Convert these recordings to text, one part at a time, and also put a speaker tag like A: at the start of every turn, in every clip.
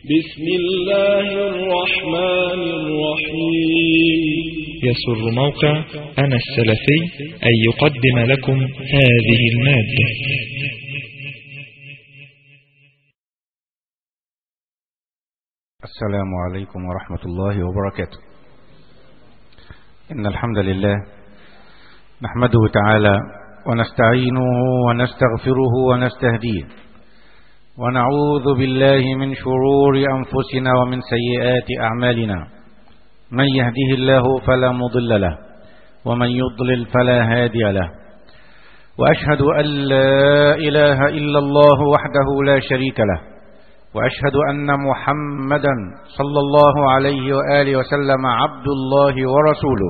A: بسم الله الرحمن الرحيم
B: يسر موقع أنا السلفي أن يقدم لكم هذه المادة
C: السلام عليكم ورحمة الله وبركاته إن الحمد لله نحمده تعالى ونستعينه ونستغفره ونستهديه ونعوذ بالله من شرور أنفسنا ومن سيئات أعمالنا من يهده الله فلا مضل له ومن يضلل فلا هادي له وأشهد أن لا إله إلا الله وحده لا شريك له وأشهد أن محمدا صلى الله عليه وآله وسلم عبد الله ورسوله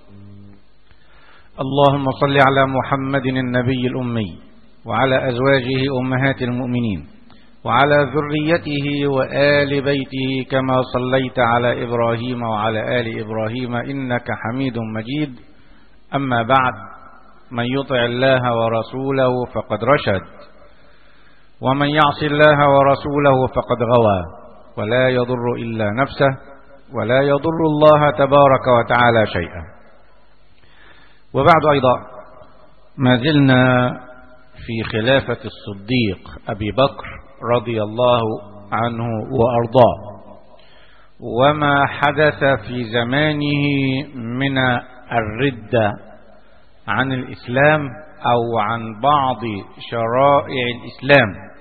C: اللهم صل على محمد النبي الأمي وعلى أزواجه أمهات المؤمنين وعلى ذريته وآل بيته كما صليت على إبراهيم وعلى آل إبراهيم إنك حميد مجيد أما بعد من يطع الله ورسوله فقد رشد ومن يعص الله ورسوله فقد غوى ولا يضر إلا نفسه ولا يضر الله تبارك وتعالى شيئا وبعد أيضا ما زلنا في خلافة الصديق أبي بكر رضي الله عنه وأرضاه وما حدث في زمانه من الردة عن الإسلام أو عن بعض شرائع الإسلام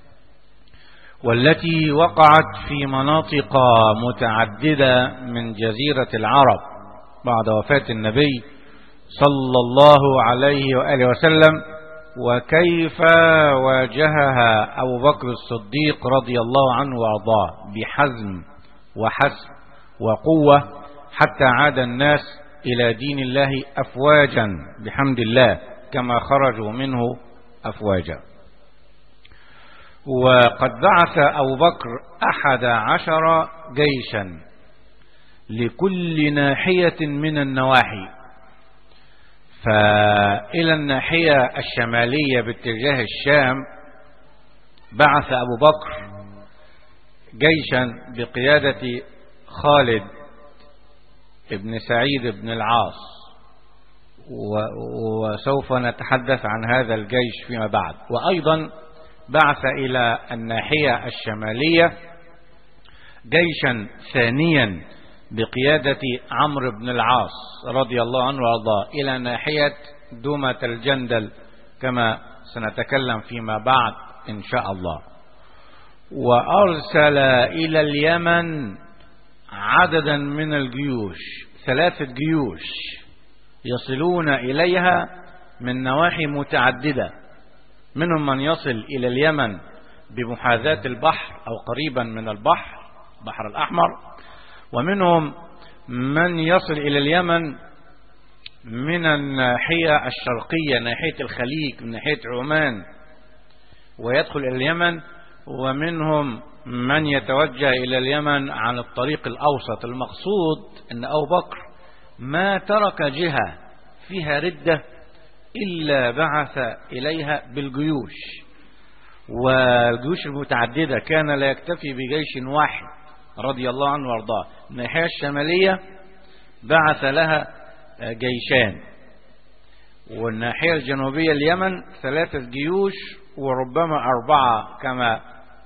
C: والتي وقعت في مناطق متعددة من جزيرة العرب بعد وفاة النبي صلى الله عليه وآله وسلم وكيف واجهها أبو بكر الصديق رضي الله عنه وأرضاه بحزم وحسم وقوة حتى عاد الناس إلى دين الله أفواجا بحمد الله كما خرجوا منه أفواجا وقد بعث أبو بكر أحد عشر جيشا لكل ناحية من النواحي فإلى الناحية الشمالية باتجاه الشام بعث أبو بكر جيشا بقيادة خالد ابن سعيد بن العاص وسوف نتحدث عن هذا الجيش فيما بعد وأيضا بعث إلى الناحية الشمالية جيشا ثانيا بقيادة عمرو بن العاص رضي الله عنه وارضاه إلى ناحية دومة الجندل كما سنتكلم فيما بعد إن شاء الله وأرسل إلى اليمن عددا من الجيوش ثلاثة جيوش يصلون إليها من نواحي متعددة منهم من يصل إلى اليمن بمحاذاة البحر أو قريبا من البحر البحر الأحمر ومنهم من يصل إلى اليمن من الناحية الشرقية ناحية الخليج من ناحية عمان ويدخل إلى اليمن ومنهم من يتوجه إلى اليمن عن الطريق الأوسط المقصود أن أبو بكر ما ترك جهة فيها ردة إلا بعث إليها بالجيوش والجيوش المتعددة كان لا يكتفي بجيش واحد رضي الله عنه وارضاه الناحية الشمالية بعث لها جيشان والناحية الجنوبية اليمن ثلاثة جيوش وربما أربعة كما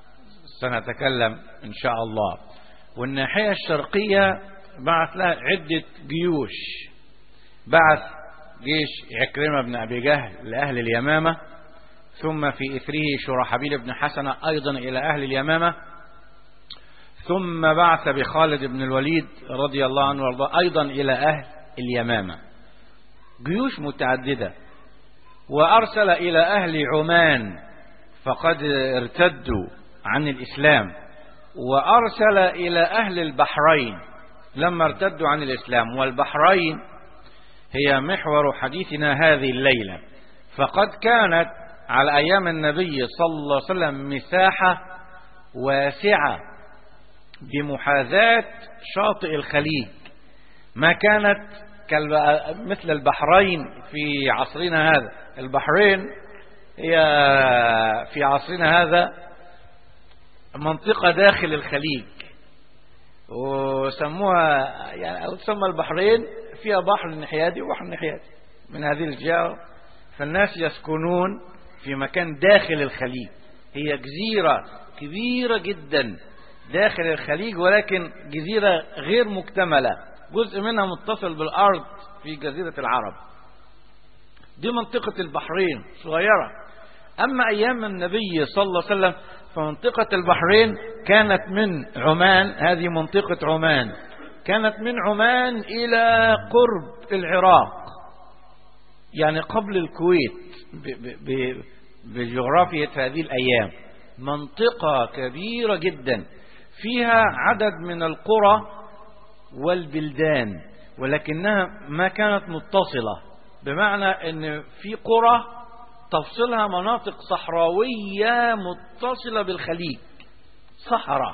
C: سنتكلم إن شاء الله والناحية الشرقية بعث لها عدة جيوش بعث جيش عكرمة بن أبي جهل لأهل اليمامة ثم في إثره شرحبيل بن حسنة أيضا إلى أهل اليمامة ثم بعث بخالد بن الوليد رضي الله عنه وارضاه أيضا إلى أهل اليمامة جيوش متعددة وأرسل إلى أهل عمان فقد ارتدوا عن الإسلام وأرسل إلى أهل البحرين لما ارتدوا عن الإسلام والبحرين هي محور حديثنا هذه الليلة فقد كانت على أيام النبي صلى الله عليه وسلم مساحة واسعة بمحاذاة شاطئ الخليج ما كانت مثل البحرين في عصرنا هذا البحرين هي في عصرنا هذا منطقة داخل الخليج وسموها يعني أو تسمى البحرين فيها بحر ناحية وبحر ناحية من هذه الجهة فالناس يسكنون في مكان داخل الخليج هي جزيرة كبيرة جدا داخل الخليج ولكن جزيرة غير مكتملة جزء منها متصل بالأرض في جزيرة العرب دي منطقة البحرين صغيرة أما أيام النبي صلى الله عليه وسلم فمنطقة البحرين كانت من عمان هذه منطقة عمان كانت من عمان إلى قرب العراق يعني قبل الكويت بجغرافية هذه الأيام منطقة كبيرة جدا فيها عدد من القرى والبلدان ولكنها ما كانت متصلة بمعنى ان في قرى تفصلها مناطق صحراوية متصلة بالخليج صحراء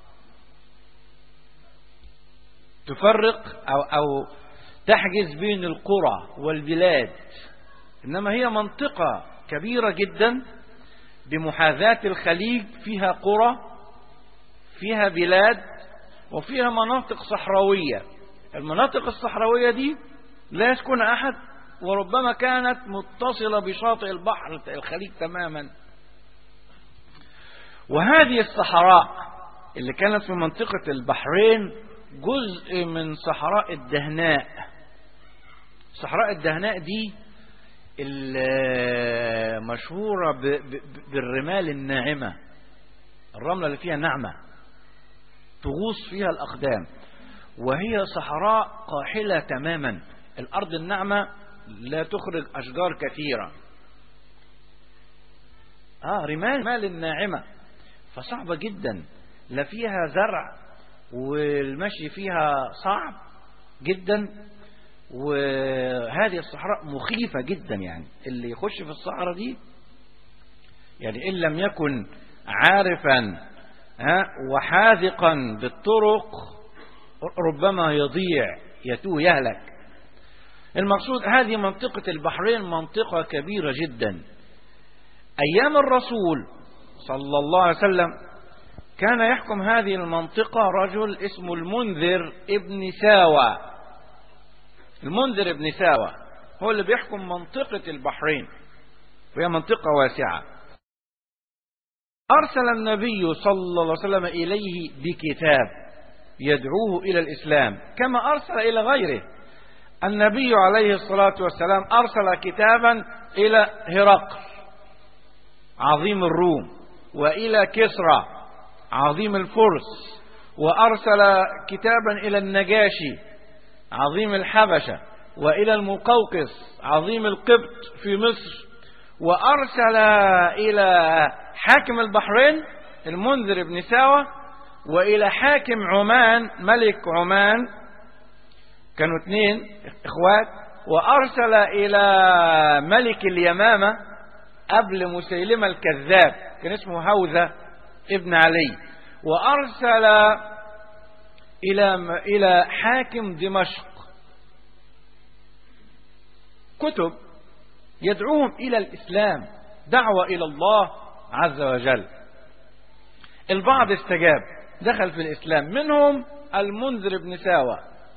C: تفرق أو, أو تحجز بين القرى والبلاد إنما هي منطقة كبيرة جدا بمحاذاة الخليج فيها قرى فيها بلاد وفيها مناطق صحراوية المناطق الصحراوية دي لا يسكن أحد وربما كانت متصلة بشاطئ البحر الخليج تماما وهذه الصحراء اللي كانت في منطقة البحرين جزء من صحراء الدهناء صحراء الدهناء دي المشهورة بالرمال الناعمة الرملة اللي فيها ناعمة تغوص فيها الأقدام وهي صحراء قاحلة تماما الأرض الناعمة لا تخرج أشجار كثيرة آه رمال مال الناعمة فصعبة جدا لا فيها زرع والمشي فيها صعب جدا وهذه الصحراء مخيفة جدا يعني اللي يخش في الصحراء دي يعني إن لم يكن عارفا ها وحاذقا بالطرق ربما يضيع يتوه يهلك المقصود هذه منطقة البحرين منطقة كبيرة جدا أيام الرسول صلى الله عليه وسلم كان يحكم هذه المنطقة رجل اسمه المنذر ابن ساوى المنذر ابن ساوى هو اللي بيحكم منطقة البحرين وهي منطقة واسعة أرسل النبي صلى الله عليه وسلم إليه بكتاب يدعوه إلى الإسلام كما أرسل إلى غيره النبي عليه الصلاة والسلام أرسل كتابا إلى هرقل عظيم الروم وإلى كسرى عظيم الفرس وأرسل كتابا إلى النجاشي عظيم الحبشة وإلى المقوقس عظيم القبط في مصر وأرسل إلى حاكم البحرين المنذر بن ساوى وإلى حاكم عمان ملك عمان كانوا اثنين اخوات وأرسل إلى ملك اليمامة قبل مسيلمة الكذاب كان اسمه هوذة ابن علي وأرسل إلى إلى حاكم دمشق كتب يدعوهم إلى الإسلام دعوة إلى الله عز وجل البعض استجاب دخل في الإسلام منهم المنذر بن ساوى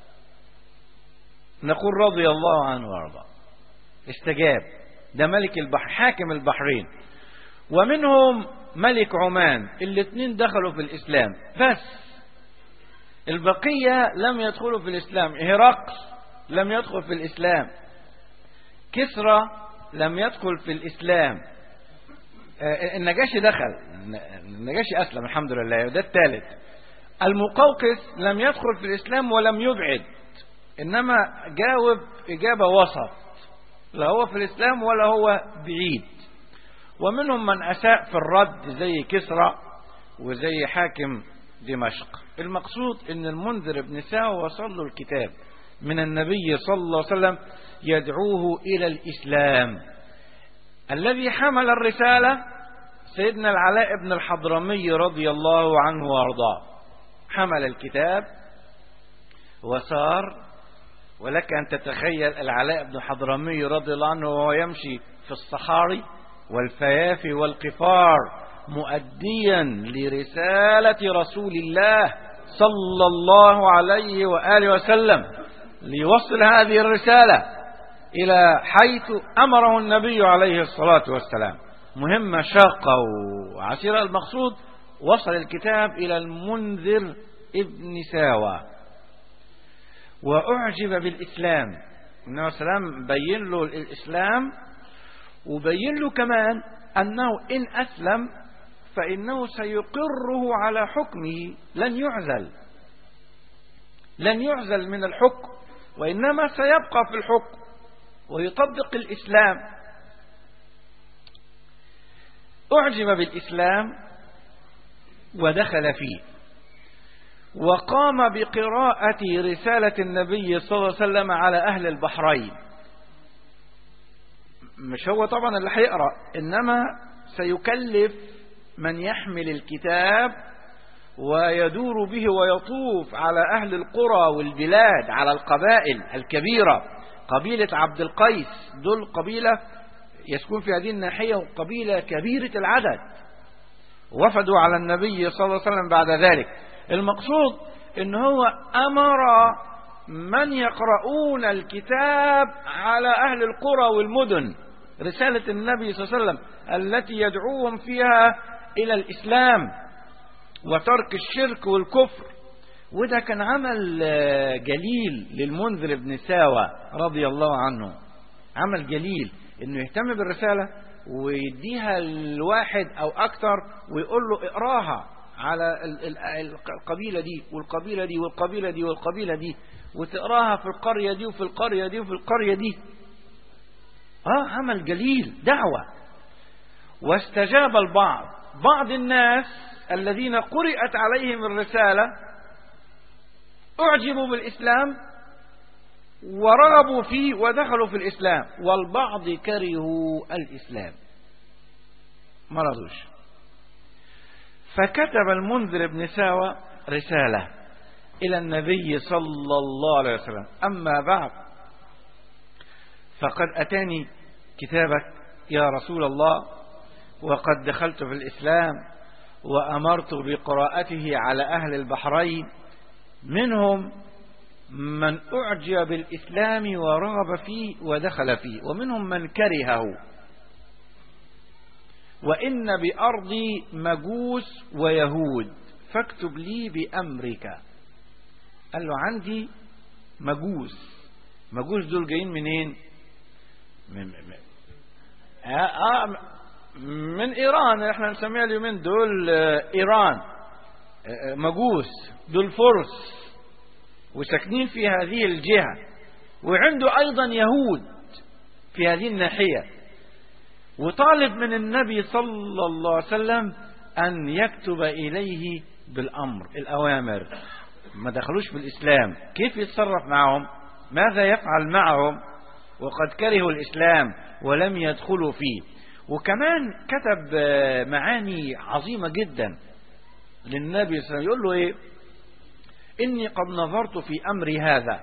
C: نقول رضي الله عنه وارضاه استجاب ده ملك البحر حاكم البحرين ومنهم ملك عمان الاثنين دخلوا في الإسلام بس البقية لم يدخلوا في الإسلام هرقل لم يدخل في الإسلام كسرى لم يدخل في الإسلام النجاشي دخل النجاشي أسلم الحمد لله وده الثالث المقوقس لم يدخل في الإسلام ولم يبعد إنما جاوب إجابة وسط لا هو في الإسلام ولا هو بعيد ومنهم من أساء في الرد زي كسرى وزي حاكم دمشق المقصود ان المنذر بن ساوى وصل له الكتاب من النبي صلى الله عليه وسلم يدعوه إلى الإسلام الذي حمل الرسالة سيدنا العلاء بن الحضرمي رضي الله عنه وارضاه حمل الكتاب وسار ولك أن تتخيل العلاء بن الحضرمي رضي الله عنه وهو يمشي في الصحاري والفيافي والقفار مؤديا لرسالة رسول الله صلى الله عليه وآله وسلم ليوصل هذه الرسالة إلى حيث أمره النبي عليه الصلاة والسلام مهمة شاقة وعسيرة المقصود وصل الكتاب إلى المنذر ابن ساوى وأعجب بالإسلام النبي عليه السلام بين له الإسلام وبين له كمان أنه إن أسلم فإنه سيقره على حكمه لن يعزل لن يعزل من الحكم وإنما سيبقى في الحكم ويطبق الإسلام أعجب بالإسلام ودخل فيه وقام بقراءة رسالة النبي صلى الله عليه وسلم على أهل البحرين مش هو طبعا اللي هيقرأ إنما سيكلف من يحمل الكتاب ويدور به ويطوف على أهل القرى والبلاد على القبائل الكبيرة قبيلة عبد القيس دول قبيلة يسكن في هذه الناحية قبيلة كبيرة العدد وفدوا على النبي صلى الله عليه وسلم بعد ذلك المقصود ان هو امر من يقرؤون الكتاب على اهل القرى والمدن رسالة النبي صلى الله عليه وسلم التي يدعوهم فيها الى الاسلام وترك الشرك والكفر وده كان عمل جليل للمنذر بن ساوى رضي الله عنه عمل جليل انه يهتم بالرسالة ويديها الواحد او اكتر ويقول له اقراها على القبيلة دي والقبيلة دي والقبيلة دي والقبيلة دي وتقراها في القرية دي وفي القرية دي وفي القرية دي اه عمل جليل دعوة واستجاب البعض بعض الناس الذين قرأت عليهم الرسالة اعجبوا بالإسلام ورغبوا فيه ودخلوا في الإسلام والبعض كرهوا الإسلام ما رضوش فكتب المنذر بن ساوى رسالة إلى النبي صلى الله عليه وسلم أما بعد فقد أتاني كتابك يا رسول الله وقد دخلت في الإسلام وأمرت بقراءته على أهل البحرين منهم من أعجب بالإسلام ورغب فيه ودخل فيه ومنهم من كرهه وإن بأرضي مجوس ويهود فاكتب لي بأمرك قال له عندي مجوس مجوس دول جايين منين من, من, آه آه من إيران احنا نسميها اليومين دول آه إيران آه مجوس دول فرس وساكنين في هذه الجهة وعنده أيضا يهود في هذه الناحية وطالب من النبي صلى الله عليه وسلم أن يكتب إليه بالأمر الأوامر ما دخلوش في الإسلام كيف يتصرف معهم ماذا يفعل معهم وقد كرهوا الإسلام ولم يدخلوا فيه وكمان كتب معاني عظيمة جدا للنبي صلى الله عليه وسلم يقول له إيه إني قد نظرت في أمري هذا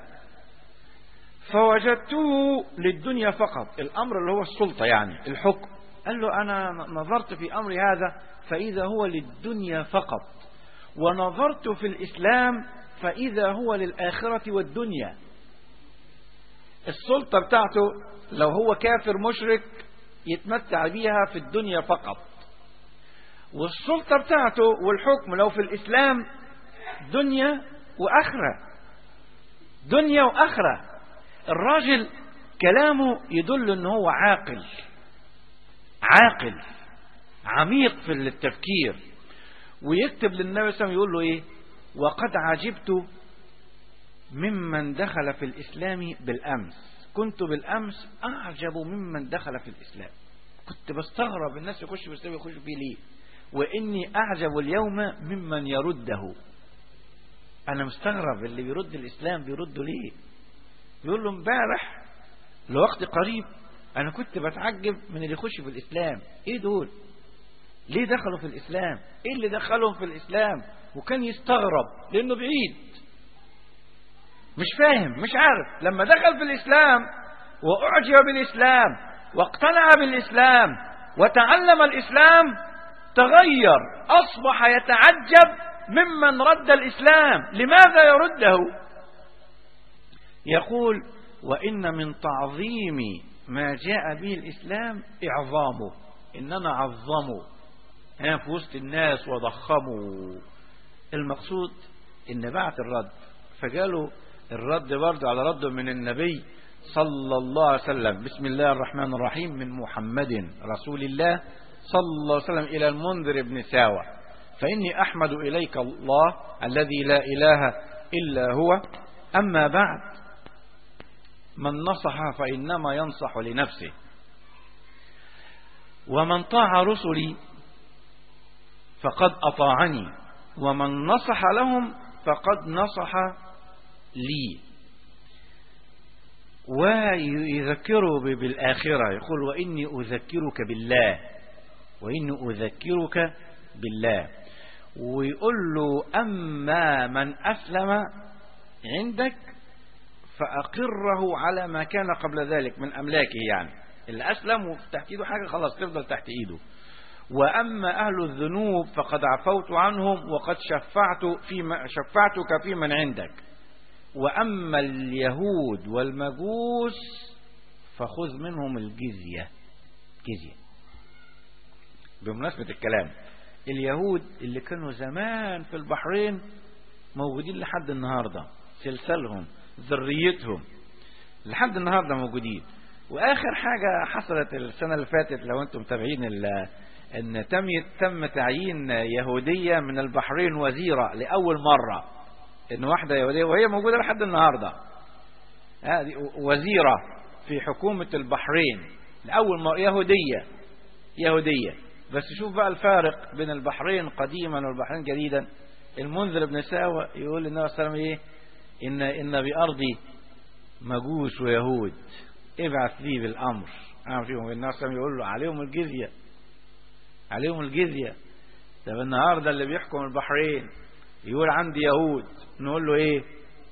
C: فوجدته للدنيا فقط الأمر اللي هو السلطة يعني الحكم قال له أنا نظرت في أمري هذا فإذا هو للدنيا فقط ونظرت في الإسلام فإذا هو للآخرة والدنيا السلطة بتاعته لو هو كافر مشرك يتمتع بيها في الدنيا فقط والسلطة بتاعته والحكم لو في الإسلام دنيا وآخرة دنيا وآخرة الراجل كلامه يدل ان هو عاقل عاقل عميق في التفكير ويكتب للنبي صلى الله عليه وسلم يقول له ايه وقد عجبت ممن دخل في الاسلام بالامس كنت بالامس اعجب ممن دخل في الاسلام كنت بستغرب الناس يخش في الاسلام يخش فيه ليه واني اعجب اليوم ممن يرده انا مستغرب اللي بيرد الاسلام بيرده ليه يقول له امبارح لوقت قريب انا كنت بتعجب من اللي يخش في الاسلام ايه دول ليه دخلوا في الاسلام ايه اللي دخلهم في الاسلام وكان يستغرب لانه بعيد مش فاهم مش عارف لما دخل في الاسلام واعجب بالاسلام واقتنع بالاسلام وتعلم الاسلام تغير أصبح يتعجب ممن رد الإسلام لماذا يرده يقول وإن من تعظيم ما جاء به الإسلام إعظامه إننا عظموا هنا في وسط الناس وضخموا المقصود إن بعت الرد فقالوا الرد برضه على رده من النبي صلى الله عليه وسلم بسم الله الرحمن الرحيم من محمد رسول الله صلى الله عليه وسلم إلى المنذر بن ساوى فإني أحمد إليك الله الذي لا إله إلا هو أما بعد من نصح فإنما ينصح لنفسه ومن طاع رسلي فقد أطاعني ومن نصح لهم فقد نصح لي ويذكره بالآخرة يقول وإني أذكرك بالله وإني أذكرك بالله ويقول له أما من أسلم عندك فأقره على ما كان قبل ذلك من أملاكه يعني اللي أسلم وتحت إيده حاجة خلاص تفضل تحت إيده وأما أهل الذنوب فقد عفوت عنهم وقد شفعت في شفعتك في من عندك وأما اليهود والمجوس فخذ منهم الجزية جزية بمناسبة الكلام اليهود اللي كانوا زمان في البحرين موجودين لحد النهاردة سلسلهم ذريتهم لحد النهاردة موجودين وآخر حاجة حصلت السنة اللي فاتت لو أنتم متابعين ان تم تم تعيين يهودية من البحرين وزيرة لأول مرة ان واحدة يهودية وهي موجودة لحد النهاردة هذه وزيرة في حكومة البحرين لأول مرة يهودية يهودية بس شوف بقى الفارق بين البحرين قديما والبحرين جديدا المنذر بن ساوى يقول للنبي صلى الله عليه وسلم ايه ان ان بارضي مجوس ويهود ابعث لي بالامر عارف فيهم النبي صلى الله عليه وسلم يقول له عليهم الجزيه عليهم الجزيه طب النهارده اللي بيحكم البحرين يقول عندي يهود نقول له ايه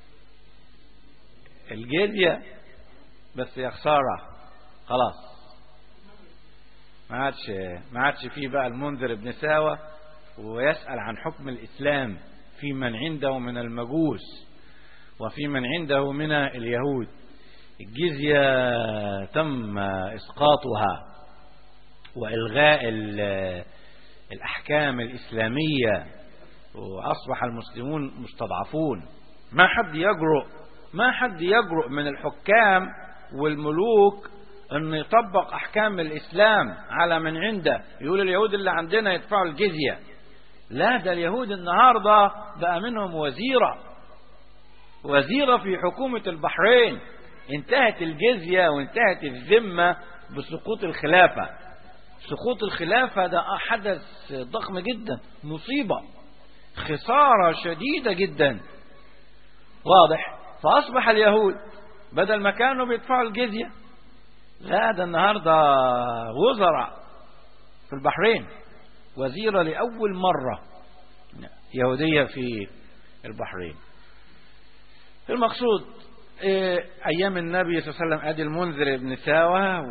C: الجزيه بس يا خساره خلاص ما عادش ما عادش فيه بقى المنذر بن ساوى ويسأل عن حكم الإسلام في من عنده من المجوس وفي من عنده من اليهود الجزية تم إسقاطها وإلغاء الأحكام الإسلامية وأصبح المسلمون مستضعفون ما حد يجرؤ ما حد يجرؤ من الحكام والملوك انه يطبق احكام الاسلام على من عنده يقول اليهود اللي عندنا يدفعوا الجزية لا ده اليهود النهاردة بقى منهم وزيرة وزيرة في حكومة البحرين انتهت الجزية وانتهت الذمة بسقوط الخلافة سقوط الخلافة ده حدث ضخم جدا مصيبة خسارة شديدة جدا واضح فأصبح اليهود بدل ما كانوا بيدفعوا الجزية لا ده النهاردة وزراء في البحرين وزيرة لأول مرة يهودية في البحرين المقصود أيام النبي صلى الله عليه وسلم أدي المنذر بن ساوى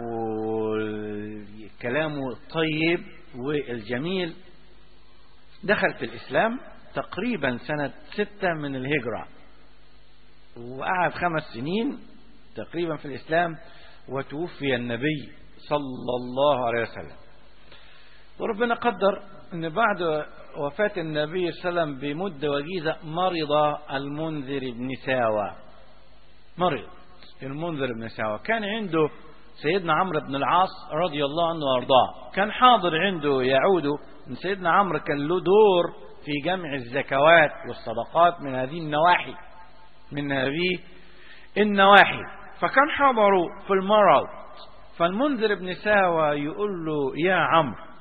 C: وكلامه الطيب والجميل دخل في الإسلام تقريبا سنة ستة من الهجرة وقعد خمس سنين تقريبا في الإسلام وتوفي النبي صلى الله عليه وسلم وربنا قدر ان بعد وفاة النبي صلى الله عليه وسلم بمدة وجيزة مرض المنذر بن ساوى مرض المنذر بن ساوى كان عنده سيدنا عمرو بن العاص رضي الله عنه وارضاه كان حاضر عنده يعود ان سيدنا عمرو كان له دور في جمع الزكوات والصدقات من هذه النواحي من هذه النواحي فكان حضروا في المرض فالمنذر بن ساوى يقول له يا عمرو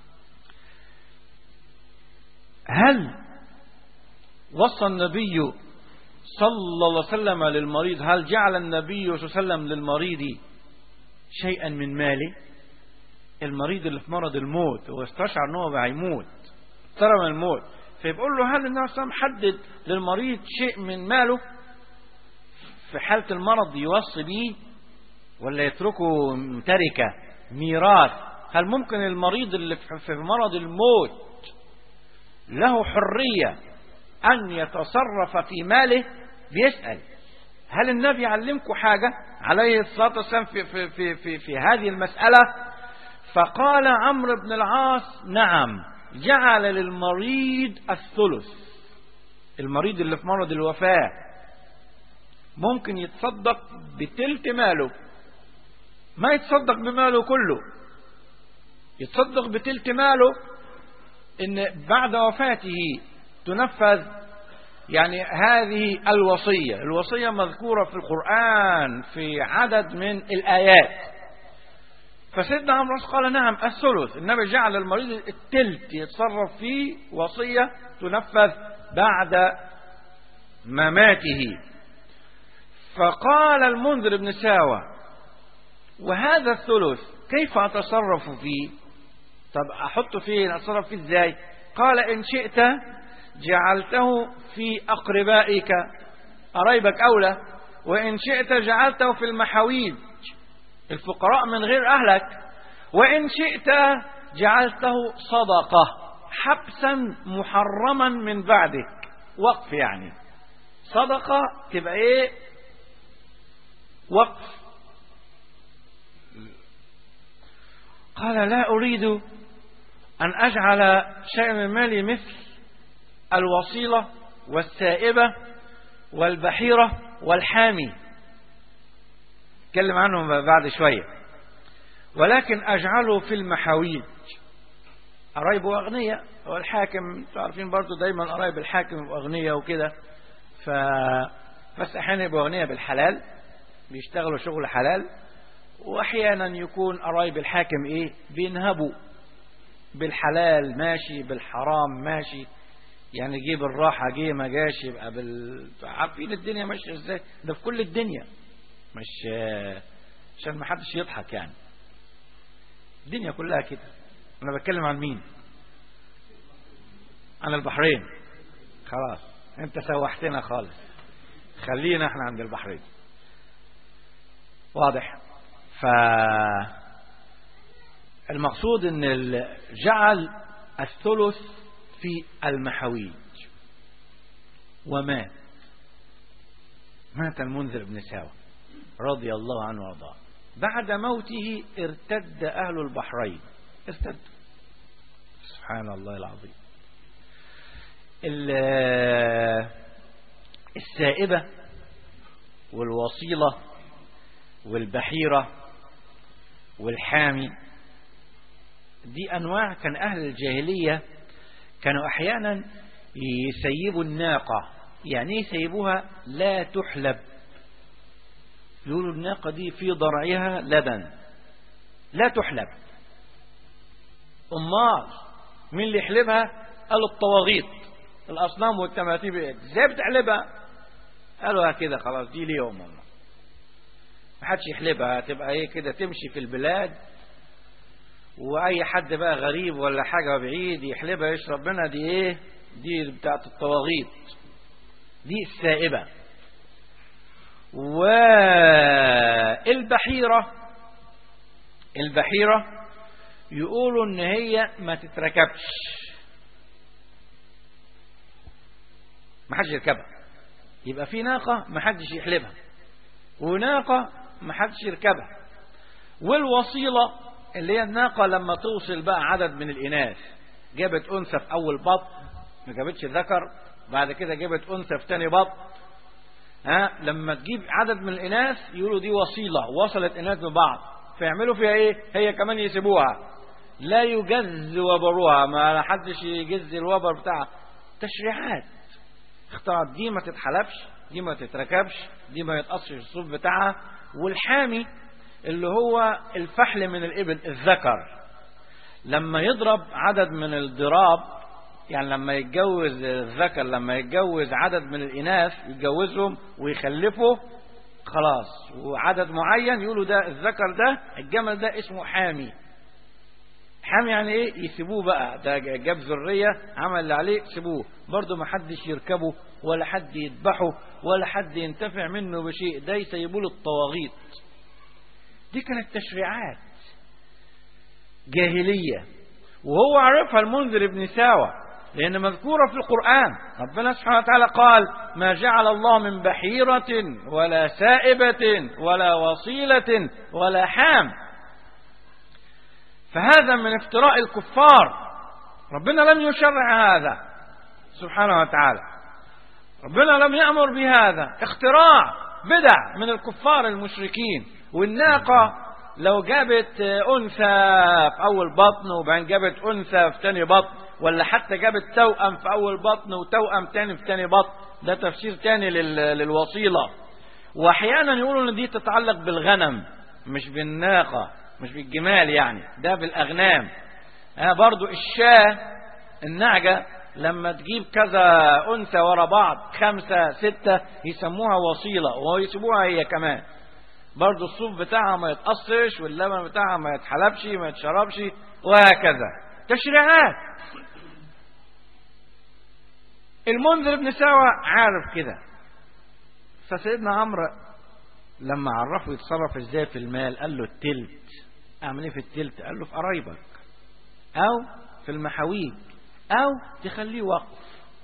C: هل وصى النبي صلى الله عليه وسلم للمريض هل جعل النبي صلى الله عليه وسلم للمريض شيئا من ماله المريض اللي في مرض الموت هو استشعر ان هو هيموت اقترب من الموت فيقول له هل النبي صلى الله عليه وسلم حدد للمريض شيء من ماله في حالة المرض يوصي بيه ولا يتركه تركة ميراث هل ممكن المريض اللي في مرض الموت له حرية أن يتصرف في ماله بيسأل هل النبي علمكم حاجة عليه الصلاة والسلام في, في, في, في, في هذه المسألة فقال عمرو بن العاص نعم جعل للمريض الثلث المريض اللي في مرض الوفاة ممكن يتصدق بتلت ماله ما يتصدق بماله كله يتصدق بتلت ماله ان بعد وفاته تنفذ يعني هذه الوصية الوصية مذكورة في القرآن في عدد من الآيات فسيدنا عمرو قال نعم الثلث النبي جعل المريض التلت يتصرف فيه وصية تنفذ بعد مماته فقال المنذر بن ساوى وهذا الثلث كيف أتصرف فيه طب أحطه فين أتصرف فيه إزاي قال إن شئت جعلته في أقربائك قرايبك أولى وإن شئت جعلته في المحاويج الفقراء من غير أهلك وإن شئت جعلته صدقة حبسا محرما من بعدك وقف يعني صدقة تبقى ايه وقف قال لا أريد أن أجعل شيئا من مالي مثل الوصيلة والسائبة والبحيرة والحامي اتكلم عنهم بعد شوية ولكن أجعله في المحاويج قرايبه أغنياء والحاكم تعرفين برضو دايما قرايب الحاكم يبقوا أغنياء وكده ف بس أحيانا يبقوا أغنياء بالحلال بيشتغلوا شغل حلال وأحيانا يكون قرايب الحاكم إيه بينهبوا بالحلال ماشي بالحرام ماشي يعني جه بالراحة جه ما جاش يبقى بال عارفين الدنيا ماشية ازاي ده في كل الدنيا مش عشان ما حدش يضحك يعني الدنيا كلها كده انا بتكلم عن مين عن البحرين خلاص انت سوحتنا خالص خلينا احنا عند البحرين واضح ف المقصود ان جعل الثلث في المحاويج ومات مات المنذر بن ساوى رضي الله عنه وارضاه بعد موته ارتد أهل البحرين ارتد سبحان الله العظيم السائبة والوصيلة والبحيرة والحامي دي أنواع كان أهل الجاهلية كانوا أحيانا يسيبوا الناقة يعني يسيبوها لا تحلب يقولوا الناقة دي في ضرعها لبن لا تحلب أمال مين اللي يحلبها قالوا الطواغيط الأصنام والتماثيل ازاي بتحلبها قالوا كده خلاص دي ليهم والله ما حدش يحلبها تبقى ايه كده تمشي في البلاد واي حد بقى غريب ولا حاجة بعيد يحلبها يشرب منها دي ايه دي بتاعت الطواغيط دي السائبة والبحيرة البحيرة يقولوا ان هي ما تتركبش ما حدش يركبها يبقى في ناقة ما حدش يحلبها وناقة ما حدش يركبها والوصيلة اللي هي الناقة لما توصل بقى عدد من الإناث جابت أنثى في أول بط ما جابتش ذكر بعد كده جابت أنثى في تاني بط ها لما تجيب عدد من الإناث يقولوا دي وصيلة وصلت إناث ببعض فيعملوا فيها إيه هي كمان يسيبوها لا يجز وبرها ما حدش يجز الوبر بتاعها تشريعات اختارت دي ما تتحلبش دي ما تتركبش دي ما يتقصش الصوف بتاعها والحامي اللي هو الفحل من الإبل الذكر لما يضرب عدد من الضراب يعني لما يتجوز الذكر لما يتجوز عدد من الإناث يتجوزهم ويخلفوا خلاص وعدد معين يقولوا ده الذكر ده الجمل ده اسمه حامي حامي يعني ايه يسيبوه بقى ده جاب ذرية عمل اللي عليه سيبوه برضه ما حدش يركبه ولا حد يذبحه ولا حد ينتفع منه بشيء ده يسيبوه للطواغيت دي كانت تشريعات جاهلية وهو عرفها المنذر بن ساوى لأن مذكورة في القرآن ربنا سبحانه وتعالى قال ما جعل الله من بحيرة ولا سائبة ولا وصيلة ولا حام فهذا من افتراء الكفار ربنا لم يشرع هذا سبحانه وتعالى ربنا لم يأمر بهذا اختراع بدع من الكفار المشركين والناقة لو جابت أنثى في أول بطن وبعدين جابت أنثى في تاني بطن ولا حتى جابت توأم في أول بطن وتوأم تاني في تاني بطن ده تفسير تاني لل- للوصيلة وأحيانا يقولوا إن دي تتعلق بالغنم مش بالناقة مش بالجمال يعني ده بالأغنام ها برضو الشاة النعجة لما تجيب كذا أنثى ورا بعض خمسة ستة يسموها وصيلة ويسيبوها هي كمان برضو الصوف بتاعها ما يتقصش واللبن بتاعها ما يتحلبش ما يتشربش وهكذا تشريعات المنذر بن ساوى عارف كده فسيدنا عمرو لما عرفه يتصرف ازاي في المال قال له التلت اعمل ايه في التلت قال له في قرايبك او في المحاويج او تخليه وقف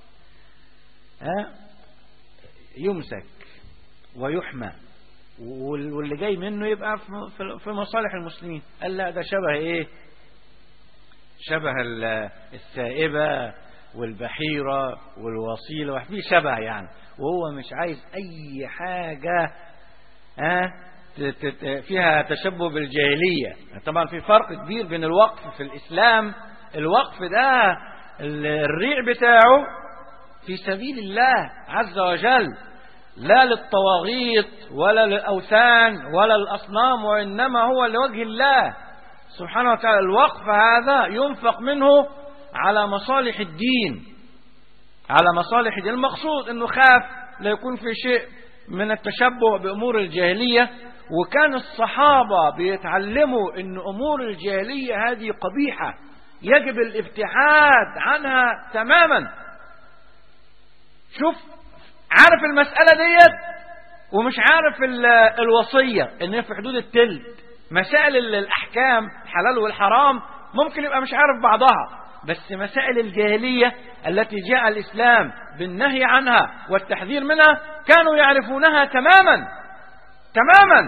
C: ها يمسك ويحمى وال- واللي جاي منه يبقى في- في- في مصالح المسلمين قال لا ده شبه ايه شبه ال- السائبة والبحيرة والوصيلة في شبه يعني وهو مش عايز أي حاجة ها ت- ت- ت- فيها تشبه بالجاهلية طبعا في فرق كبير بين الوقف في الإسلام الوقف ده ال- الريع بتاعه في سبيل الله عز وجل لا للطواغيت ولا للأوثان ولا للأصنام وإنما هو لوجه الله سبحانه وتعالى الوقف هذا ينفق منه على مصالح الدين على مصالح الدين المقصود أنه خاف لا يكون في شيء من التشبه بأمور الجاهلية وكان الصحابة بيتعلموا أن أمور الجاهلية هذه قبيحة يجب الابتعاد عنها تماما شوف عارف المسألة ديت ومش عارف ال- الوصية ان هي في حدود التلت مسائل ال- الأحكام الحلال والحرام ممكن يبقى مش عارف بعضها بس مسائل الجاهلية التي جاء الإسلام بالنهي عنها والتحذير منها كانوا يعرفونها تماما تماما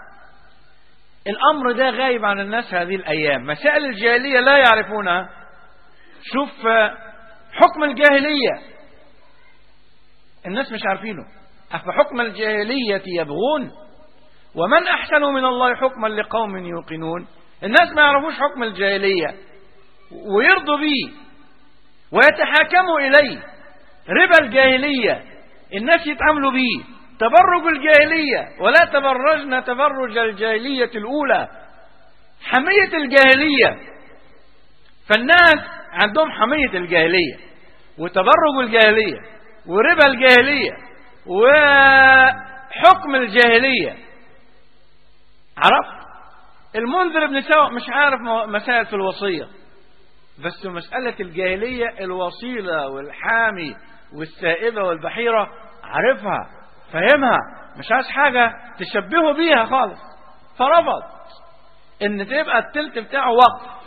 C: الأمر ده غايب عن الناس هذه الأيام مسائل الجاهلية لا يعرفونها شوف آه، حكم الجاهلية الناس مش عارفينه أفحكم الجاهلية يبغون ومن أحسن من الله حكما لقوم يوقنون الناس ما يعرفوش حكم الجاهلية ويرضوا به ويتحاكموا إليه ربا الجاهلية الناس يتعاملوا به تبرج الجاهلية ولا تبرجنا تبرج الجاهلية الأولى حمية الجاهلية فالناس عندهم حمية الجاهلية وتبرج الجاهلية وربا الجاهلية وحكم الجاهلية عرفت المنذر بن سوء مش عارف مو- مسائل في الوصية بس مسألة الجاهلية الوصيلة والحامي والسائبة والبحيرة عارفها فاهمها مش عايز حاجة تشبهه بيها خالص فرفض ان تبقى التلت بتاعه وقف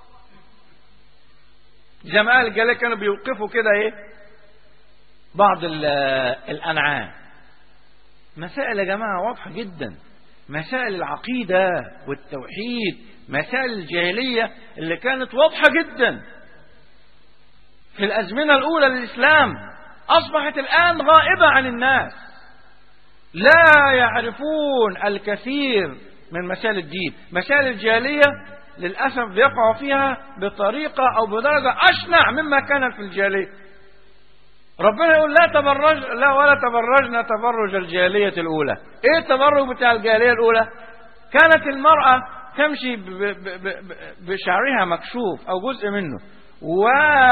C: زي ما قال الجاهلية كانوا بيوقفوا كده ايه بعض ال- الأنعام مسائل يا جماعة واضحة جدا مسائل العقيدة والتوحيد مسائل الجاهلية اللي كانت واضحة جدا في الأزمنة الأولى للإسلام أصبحت الآن غائبة عن الناس لا يعرفون الكثير من مسائل الدين مسائل الجاهلية للأسف بيقعوا فيها بطريقة أو بدرجة أشنع مما كانت في الجاهلية ربنا يقول لا تبرج لا ولا تبرجنا تبرج الجاهلية الأولى إيه التبرج بتاع الجاهلية الأولى كانت المرأة تمشي ب- ب- ب- ب- بشعرها مكشوف أو جزء منه و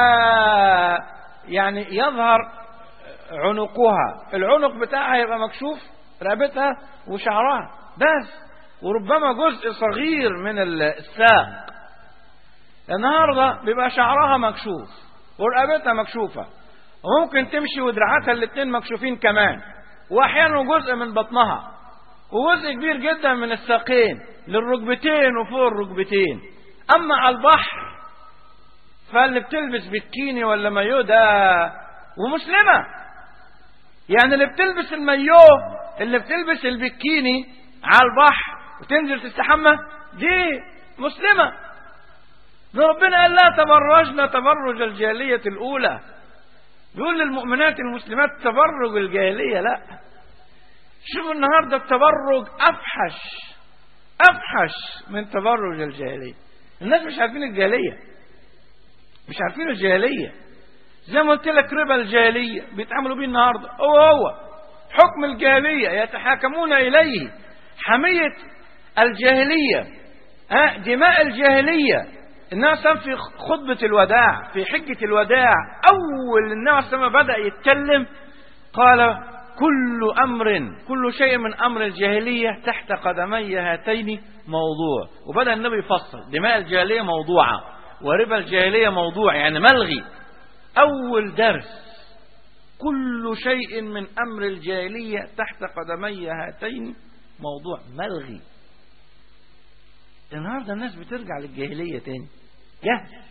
C: يعني يظهر عنقها العنق بتاعها يبقى مكشوف رقبتها وشعرها بس وربما جزء صغير من الساق النهارده بيبقى شعرها مكشوف ورقبتها مكشوفه وممكن تمشي ودراعاتها الاتنين مكشوفين كمان واحيانا جزء من بطنها وجزء كبير جدا من الساقين للركبتين وفوق الركبتين أما على البحر فاللي بتلبس بكيني ولا مايو ده ومسلمة يعني اللي بتلبس المايو اللي بتلبس البكيني على البحر وتنزل تستحمى دي مسلمة ده ربنا قال لا تبرجنا تبرج الجاهلية الأولى بيقول للمؤمنات المسلمات تبرج الجاهلية لا شوفوا النهاردة التبرج أفحش أفحش من تبرج الجاهلية الناس مش عارفين الجاهلية مش عارفين الجاهلية زي ما قلت لك ربا الجاهلية بيتعاملوا بيه النهاردة هو هو حكم الجاهلية يتحاكمون إليه حمية الجاهلية ها دماء الجاهلية النبي صلى في خطبة الوداع في حجة الوداع أول النبي صلى بدأ يتكلم قال كل أمر كل شيء من أمر الجاهلية تحت قدمي هاتين موضوع وبدأ النبي يفصل دماء الجاهلية موضوعة وربا الجاهلية موضوع يعني ملغي أول درس كل شيء من أمر الجاهلية تحت قدمي هاتين موضوع ملغي النهاردة الناس بترجع للجاهلية تاني جهل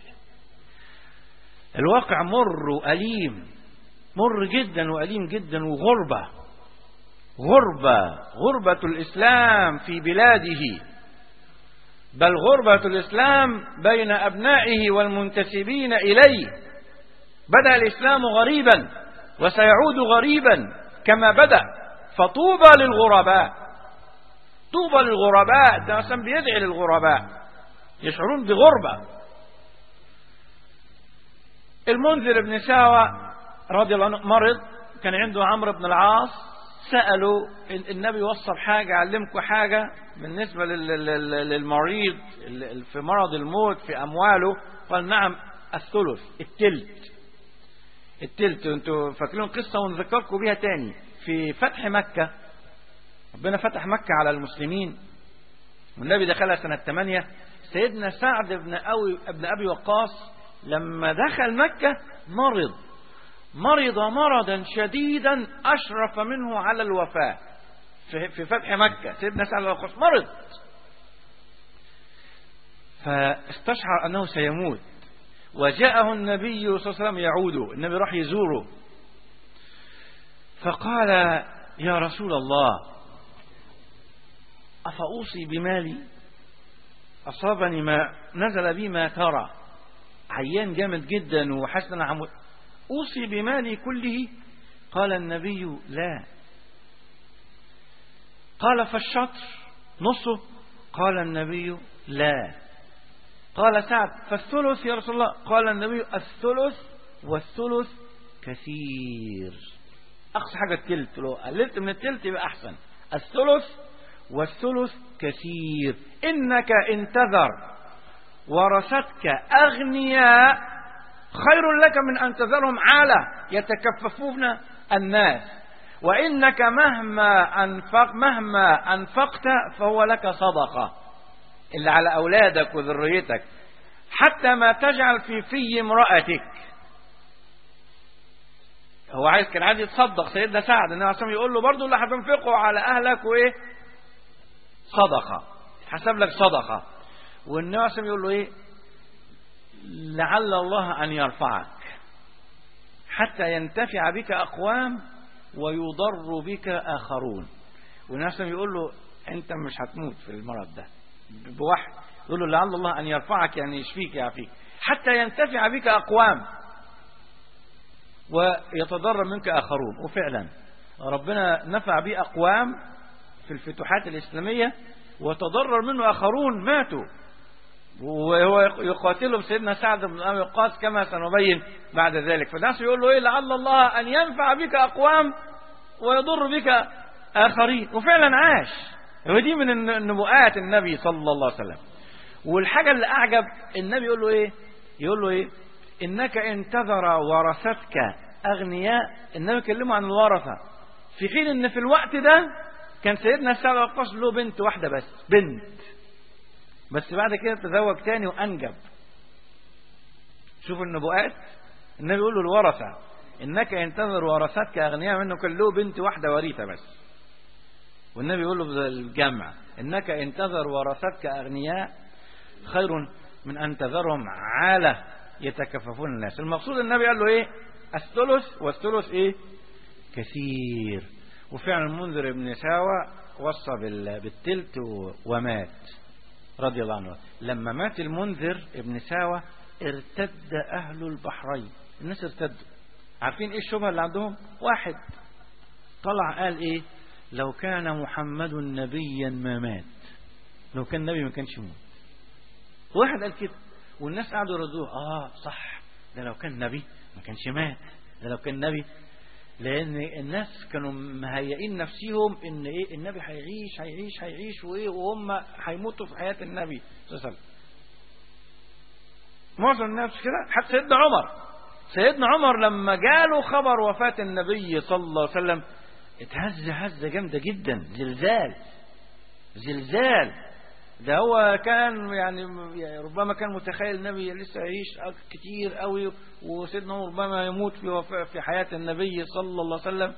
C: الواقع مر وأليم مر جدا وأليم جدا وغربة غربة غربة الإسلام في بلاده بل غربة الإسلام بين أبنائه والمنتسبين إليه بدأ الإسلام غريبا وسيعود غريبا كما بدأ فطوبى للغرباء طوبى للغرباء ده مثلا بيدعي للغرباء يشعرون بغربة المنذر بن ساوى رضي الله عنه مرض كان عنده عمرو بن العاص سألوا النبي وصل حاجة علمكم حاجة بالنسبة للمريض في مرض الموت في أمواله قال نعم الثلث التلت التلت انتوا فاكرين قصة ونذكركم بيها تاني في فتح مكة ربنا فتح مكة على المسلمين والنبي دخلها سنة 8 سيدنا سعد بن أوي ابن أبي وقاص لما دخل مكة مرض مرض مرضا شديدا أشرف منه على الوفاة في فتح مكة سيدنا سعد بن وقاص مرض فاستشعر أنه سيموت وجاءه النبي صلى الله عليه وسلم يعوده النبي راح يزوره فقال يا رسول الله أفأوصي بمالي أصابني ما نزل بي ما ترى عيان جامد جدا وحسن عمود أوصي بمالي كله قال النبي لا قال فالشطر نصه قال النبي لا قال سعد فالثلث يا رسول الله قال النبي الثلث والثلث كثير أقصى حاجة التلت لو قللت من التلت يبقى أحسن الثلث والثلث كثير إنك انتظر ورثتك أغنياء خير لك من أن تذرهم عالة يتكففون الناس وإنك مهما أنفق مهما أنفقت فهو لك صدقة اللي على أولادك وذريتك حتى ما تجعل في في امرأتك هو عايز كان عايز يتصدق سيدنا سعد النبي عليه يقول له برضه اللي هتنفقه على أهلك وإيه صدقة حسب لك صدقة والنبي عليه يقول له إيه لعل الله أن يرفعك حتى ينتفع بك أقوام ويضر بك آخرون والناس يقول له أنت مش هتموت في المرض ده بوحد يقول له لعل الله أن يرفعك يعني يشفيك يعافيك حتى ينتفع بك أقوام ويتضرر منك آخرون وفعلا ربنا نفع به أقوام في الفتوحات الإسلامية وتضرر منه آخرون ماتوا وهو يقاتلهم سيدنا سعد بن أبي وقاص كما سنبين بعد ذلك فالناس يقول له إيه لعل الله أن ينفع بك أقوام ويضر بك آخرين وفعلا عاش ودي من النبوءات النبي صلى الله عليه وسلم والحاجة اللي أعجب النبي يقول له إيه يقول له إيه إنك انتظر ورثتك أغنياء النبي كلمه عن الورثة في حين إن في الوقت ده كان سيدنا سعد وقاص له بنت واحدة بس بنت بس بعد كده تزوج تاني وأنجب شوفوا النبوءات النبي يقول له الورثة إنك انتظر ورثتك أغنياء منه كان له بنت واحدة وريثة بس والنبي يقول له الجمع إنك انتظر ورثتك أغنياء خير من أن تذرهم عالة يتكففون الناس المقصود النبي قال له إيه الثلث والثلث إيه كثير وفعلا المنذر بن ساوى وصى بال- بالتلت و- ومات رضي الله عنه لما مات المنذر ابن ساوى ارتد أهل البحرين الناس ارتدوا عارفين ايه الشبهة اللي عندهم واحد طلع قال ايه لو كان محمد نبيا ما مات لو كان نبي ما كانش يموت واحد قال كده والناس قعدوا يردوه اه صح ده لو كان نبي ما كانش مات ده لو كان نبي لان الناس كانوا مهيئين نفسهم ان ايه النبي هيعيش هيعيش هيعيش وايه وهم هيموتوا في حياه النبي صلى الله عليه وسلم معظم الناس كده حتى سيدنا عمر سيدنا عمر لما جاله خبر وفاة النبي صلى الله عليه وسلم اتهز هزة جامدة جدا زلزال زلزال ده هو كان يعني ربما كان متخيل النبي لسه يعيش كتير قوي وسيدنا عمر ربما يموت في وفاة في حياة النبي صلى الله عليه وسلم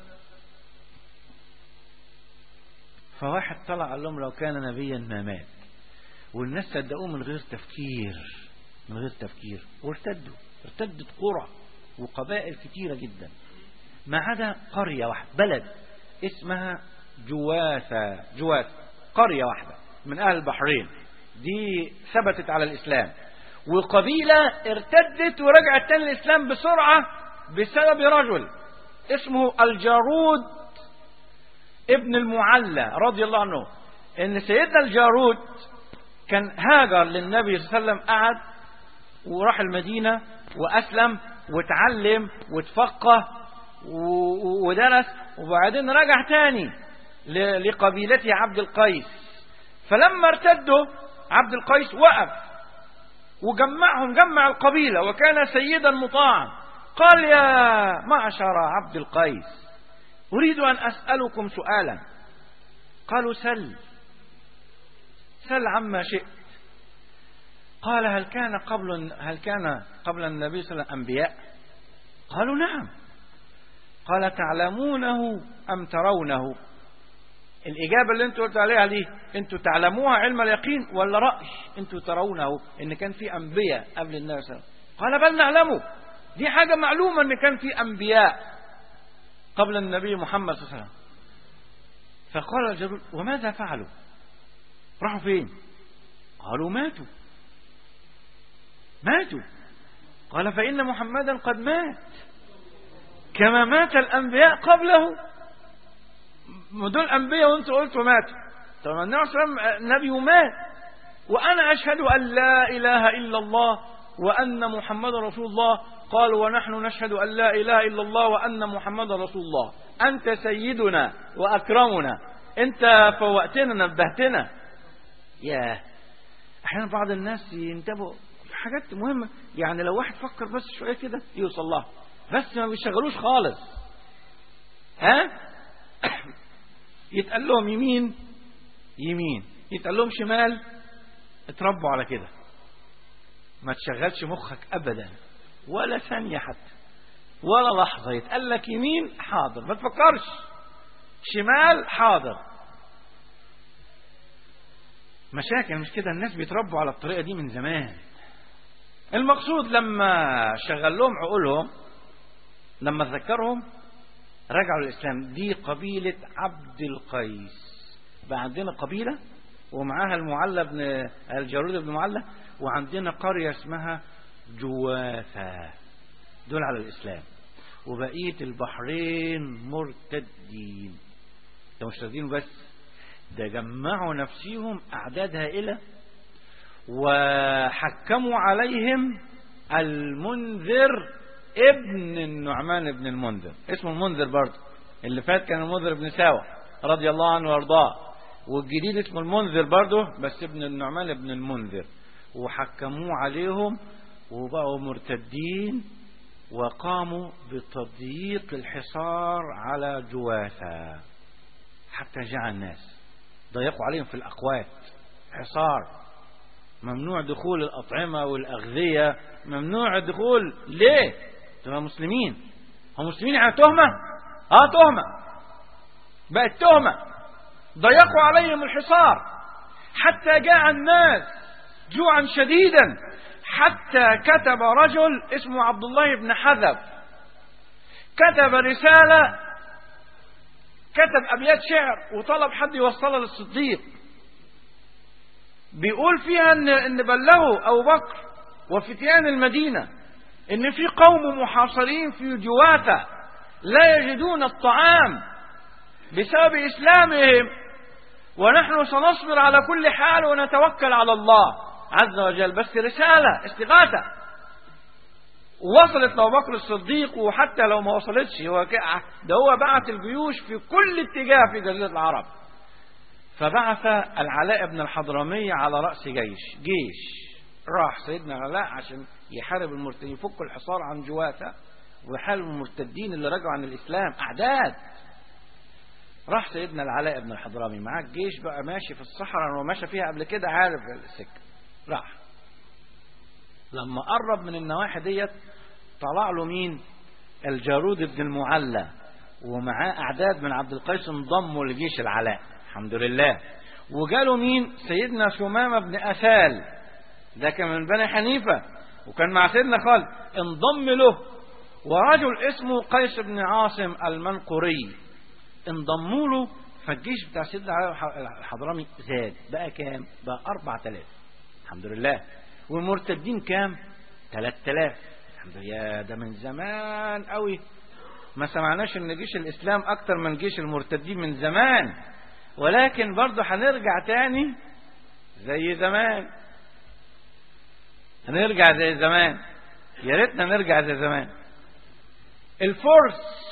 C: فواحد طلع قال لهم لو كان نبيا ما مات والناس صدقوه من غير تفكير من غير تفكير وارتدوا ارتدت قرى وقبائل كتيرة جدا ما عدا قرية واحدة بلد اسمها جواثة جواثة قرية واحدة من أهل البحرين دي ثبتت على الإسلام وقبيلة ارتدت ورجعت تاني الإسلام بسرعة بسبب رجل اسمه الجارود ابن المعلى رضي الله عنه ان سيدنا الجارود كان هاجر للنبي صلى الله عليه وسلم قعد وراح المدينة وأسلم وتعلم وتفقه و- ودرس وبعدين رجع تاني ل- لقبيلته عبد القيس فلما ارتدوا عبد القيس وقف وجمعهم جمع القبيلة وكان سيدا مطاعا قال يا معشر عبد القيس أريد أن أسألكم سؤالا قالوا سل سل عما شئت قال هل كان قبل هل كان قبل النبي صلى الله عليه وسلم أنبياء قالوا نعم قال تعلمونه أم ترونه الإجابة اللي انتوا قلت عليها دي انتوا تعلموها علم اليقين ولا رأي انتوا ترونه ان كان في أنبياء قبل النبي صلى الله عليه وسلم قال بل نعلمه دي حاجة معلومة ان كان في أنبياء قبل النبي محمد صلى الله عليه وسلم فقال الجبل وماذا فعلوا راحوا فين قالوا ماتوا ماتوا قال فإن محمدا قد مات كما مات الأنبياء قبله ما دول أنبياء وانتوا قلتوا ماتوا طب النبي صلى الله عليه وسلم نبي ومات وأنا أشهد أن لا إله إلا الله وأن محمد رسول الله قالوا ونحن نشهد أن لا إله إلا الله وأن محمد رسول الله أنت سيدنا وأكرمنا أنت فوقتنا نبهتنا ياه أحيانا بعض الناس ينتبهوا حاجات مهمة يعني لو واحد فكر بس شوية كده يوصل لها بس ما بيشغلوش خالص ها يتقال لهم يمين يمين يتقال لهم شمال اتربوا على كده ما تشغلش مخك ابدا ولا ثانية حتى ولا لحظة يتقال لك يمين حاضر ما تفكرش شمال حاضر مشاكل مش كده الناس بيتربوا على الطريقة دي من زمان المقصود لما شغل لهم عقولهم لما ذكرهم رجعوا للإسلام دي قبيلة عبد القيس بقى عندنا قبيلة ومعاها المعلى بن الجارود بن معلى وعندنا قرية اسمها جواثة دول على الإسلام وبقية البحرين مرتدين ده مش مرتدين بس ده جمعوا نفسهم أعداد هائلة وحكموا عليهم المنذر ابن النعمان بن المنذر اسمه المنذر برضه اللي فات كان المنذر بن ساوى رضي الله عنه وارضاه والجديد اسمه المنذر برضه بس ابن النعمان بن المنذر وحكموه عليهم وبقوا مرتدين وقاموا بتضييق الحصار على جواثة حتى جاء الناس ضيقوا عليهم في الأقوات حصار ممنوع دخول الأطعمة والأغذية ممنوع الدخول ليه تبقى مسلمين هم مسلمين يعني تهمة اه تهمة بقت تهمة ضيقوا عليهم الحصار حتى جاء الناس جوعا شديدا حتى كتب رجل اسمه عبد الله بن حذب كتب رسالة كتب أبيات شعر وطلب حد يوصلها للصديق بيقول فيها ان ان بلغوا ابو بكر وفتيان المدينه ان في قوم محاصرين في جواثه لا يجدون الطعام بسبب اسلامهم ونحن سنصبر على كل حال ونتوكل على الله عز وجل بس رساله استغاثه وصلت لأبو بكر الصديق وحتى لو ما وصلتش هو ده هو بعت الجيوش في كل اتجاه في جزيرة العرب فبعث العلاء بن الحضرمي على رأس جيش جيش راح سيدنا العلاء عشان يحارب المرتدين يفك الحصار عن جواثة ويحارب المرتدين اللي رجعوا عن الإسلام أعداد راح سيدنا العلاء بن الحضرمي معاه الجيش بقى ماشي في الصحراء وماشى فيها قبل كده عارف السكة راح لما قرب من النواحي ديت طلع له مين الجارود بن المعلى ومعاه أعداد من عبد القيس انضموا لجيش العلاء الحمد لله وجاله مين سيدنا شمامة بن أثال ده كان من بني حنيفة وكان مع سيدنا خالد انضم له ورجل اسمه قيس بن عاصم المنقري انضموا له فالجيش بتاع سيدنا الحضرمي زاد بقى كام بقى 4000 الحمد لله والمرتدين كام 3000 الحمد لله ده من زمان قوي ما سمعناش ان جيش الاسلام اكتر من جيش المرتدين من زمان ولكن برضه هنرجع تاني زي زمان هنرجع زي زمان يا ريتنا نرجع زي زمان الفرس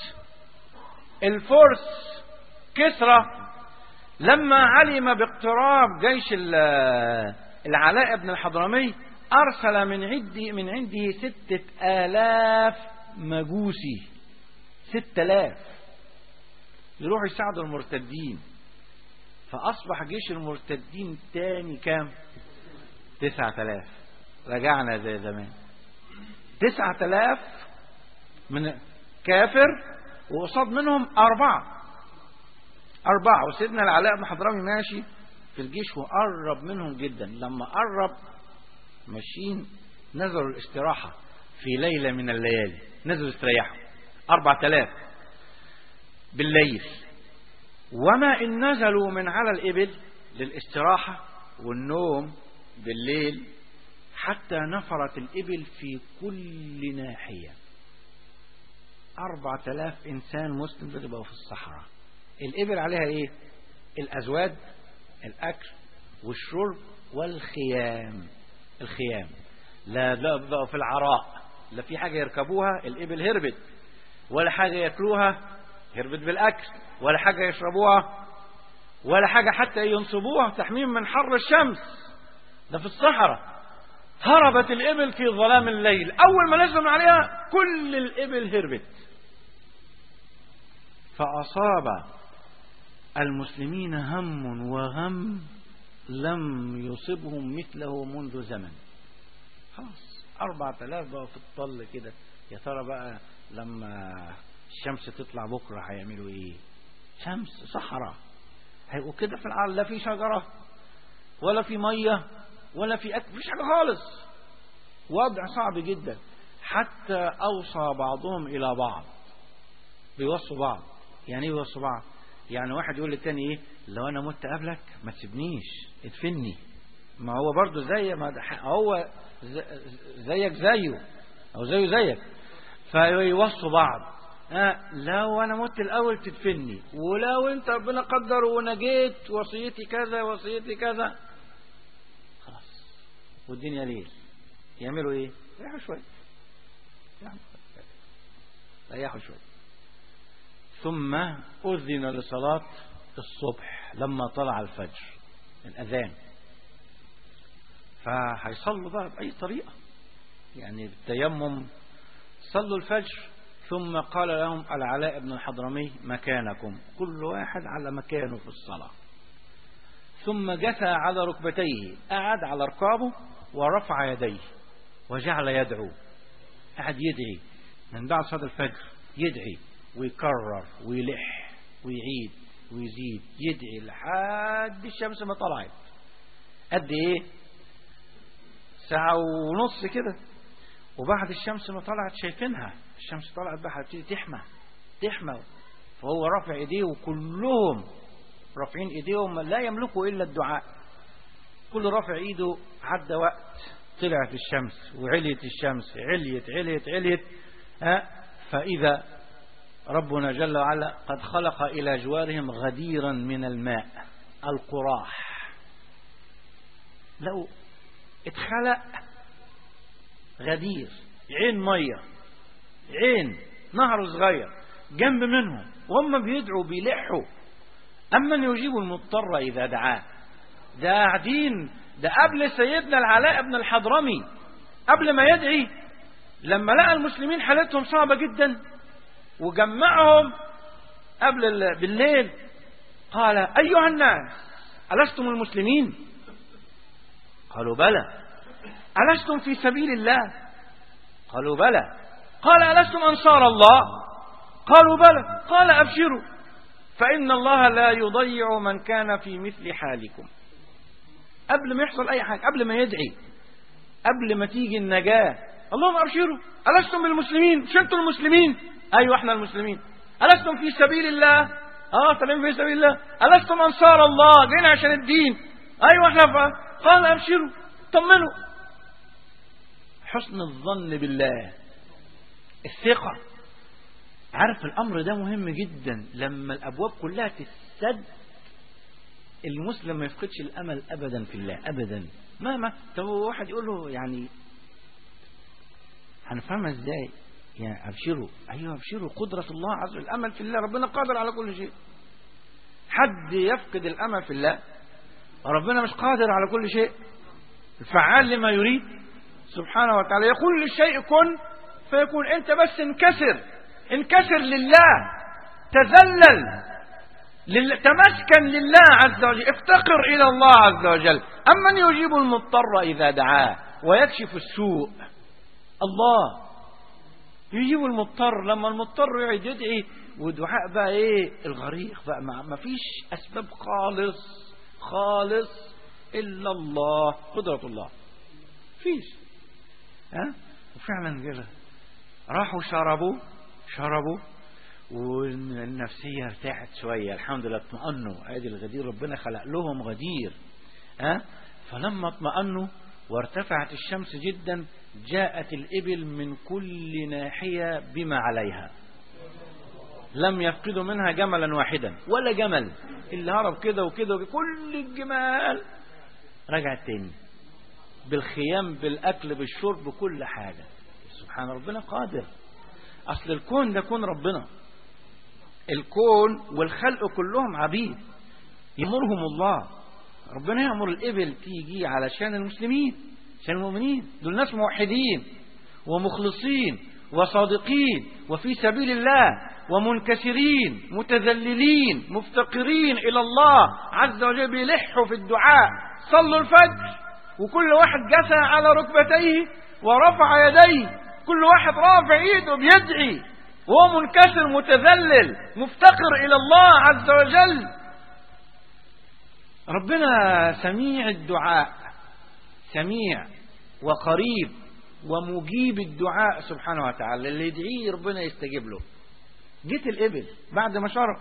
C: الفرس كسرى لما علم باقتراب جيش العلاء بن الحضرمي أرسل من عندي من عنده ستة آلاف مجوسي ستة آلاف يروحوا يساعدوا المرتدين فأصبح جيش المرتدين تاني كام تسعة آلاف رجعنا زي زمان تسعة آلاف من كافر وقصاد منهم أربعة أربعة وسيدنا العلاء بن حضرمي ماشي في الجيش وقرب منهم جدا لما قرب ماشيين نزلوا الاستراحة في ليلة من الليالي نزلوا استريحوا أربعة آلاف بالليل وما إن نزلوا من على الإبل للاستراحة والنوم بالليل حتى نفرت الإبل في كل ناحية أربعة آلاف إنسان مسلم بيبقوا في الصحراء الإبل عليها إيه الأزواج الأكل والشرب والخيام الخيام لا لا بقوا في العراء لا في حاجة يركبوها الإبل هربت ولا حاجة يأكلوها هربت بالأكل ولا حاجة يشربوها ولا حاجة حتى ينصبوها تحميم من حر الشمس ده في الصحراء هربت الإبل في ظلام الليل أول ما نزلوا عليها كل الإبل هربت فأصاب المسلمين هم وغم لم يصبهم مثله منذ زمن خلاص أربعة آلاف بقى في الطل كده يا ترى بقى لما الشمس تطلع بكرة هيعملوا ايه شمس صحراء هيبقوا كده في العالم لا في شجرة ولا في مية ولا في أكل مفيش حاجة خالص وضع صعب جدا حتى أوصى بعضهم إلى بعض بيوصوا بعض يعني ايه بيوصوا بعض يعني واحد يقول للتاني ايه لو انا مت قبلك ما تسيبنيش ادفني ما هو برضه زي ما هو زيك زيه او زيه زيك فيوصوا بعض آه لو انا مت الاول تدفني ولو انت ربنا قدر ونجيت وصيتي كذا وصيتي كذا خلاص والدنيا ليل يعملوا ايه ريحوا شويه ريحوا شويه ثم أذن لصلاة الصبح لما طلع الفجر الأذان فهيصلوا بقى بأي طريقة يعني بالتيمم صلوا الفجر ثم قال لهم العلاء بن الحضرمي مكانكم كل واحد على مكانه في الصلاة ثم جثى على ركبتيه قعد على ركابه ورفع يديه وجعل يدعو قعد يدعي من بعد صلاة الفجر يدعي ويكرر ويلح ويعيد ويزيد يدعي لحد الشمس ما طلعت قد ايه ساعة ونص كده وبعد الشمس ما طلعت شايفينها الشمس طلعت بقى هتبتدي تحمى تحمى فهو رافع ايديه وكلهم رافعين ايديهم لا يملكوا الا الدعاء كل رافع ايده عدى وقت طلعت الشمس وعليت الشمس عليت عليت عليت ها فإذا ربنا جل وعلا قد خلق إلى جوارهم غديرا من الماء القراح لو اتخلق غدير عين مية عين نهر صغير جنب منهم وهم بيدعوا بيلحوا أما يجيب المضطر إذا دعاه ده قاعدين ده قبل سيدنا العلاء بن الحضرمي قبل ما يدعي لما لقى المسلمين حالتهم صعبة جدا وجمعهم قبل بالليل قال أيها الناس ألستم المسلمين قالوا بلى ألستم في سبيل الله قالوا بلى قال ألستم أنصار الله قالوا بلى قال أبشروا فإن الله لا يضيع من كان في مثل حالكم قبل ما يحصل أي حاجة قبل ما يدعي قبل ما تيجي النجاة اللهم أبشروا ألستم بالمسلمين مش أنتم المسلمين أيوة احنا المسلمين ألستم في سبيل الله اه طالعين في سبيل الله ألستم أنصار الله جينا عشان الدين أيوة احنا ف... قال أبشروا طمنوا حسن الظن بالله الثقة عارف الأمر ده مهم جدا لما الأبواب كلها تسد المسلم ما يفقدش الأمل أبدا في الله أبدا مهما طب واحد يقول له يعني هنفهمها ازاي يعني ابشروا ايوه ابشروا قدرة الله عز وجل الامل في الله ربنا قادر على كل شيء حد يفقد الامل في الله ربنا مش قادر على كل شيء الفعال لما يريد سبحانه وتعالى يقول للشيء كن فيكون انت بس انكسر انكسر لله تذلل لله تمسكن لله عز وجل افتقر الى الله عز وجل امن يجيب المضطر اذا دعاه ويكشف السوء الله يجيب المضطر لما المضطر يقعد يدعي ودعاء بقى ايه الغريق بقى ما فيش اسباب خالص خالص الا الله قدرة الله فيش ها وفعلا كده راحوا شربوا شربوا والنفسية ارتاحت شوية الحمد لله اطمأنوا ادي الغدير ربنا خلق لهم غدير ها فلما اطمأنوا وارتفعت الشمس جدا جاءت الإبل من كل ناحية بما عليها لم يفقدوا منها جملا واحدا ولا جمل اللي هرب كده وكده وكده كل الجمال رجعت تاني بالخيام بالأكل بالشرب بكل حاجة سبحان ربنا قادر أصل الكون ده كون ربنا الكون والخلق كلهم عبيد يمرهم الله ربنا يأمر الإبل تيجي علشان المسلمين عشان المؤمنين دول ناس موحدين ومخلصين وصادقين وفي سبيل الله ومنكسرين متذللين مفتقرين إلى الله عز وجل بيلحوا في الدعاء صلوا الفجر وكل واحد جثى على ركبتيه ورفع يديه كل واحد رافع ايده بيدعي وهو منكسر متذلل مفتقر إلى الله عز وجل ربنا سميع الدعاء سميع وقريب ومجيب الدعاء سبحانه وتعالى اللي يدعيه ربنا يستجيب له جيت الإبل بعد ما شرب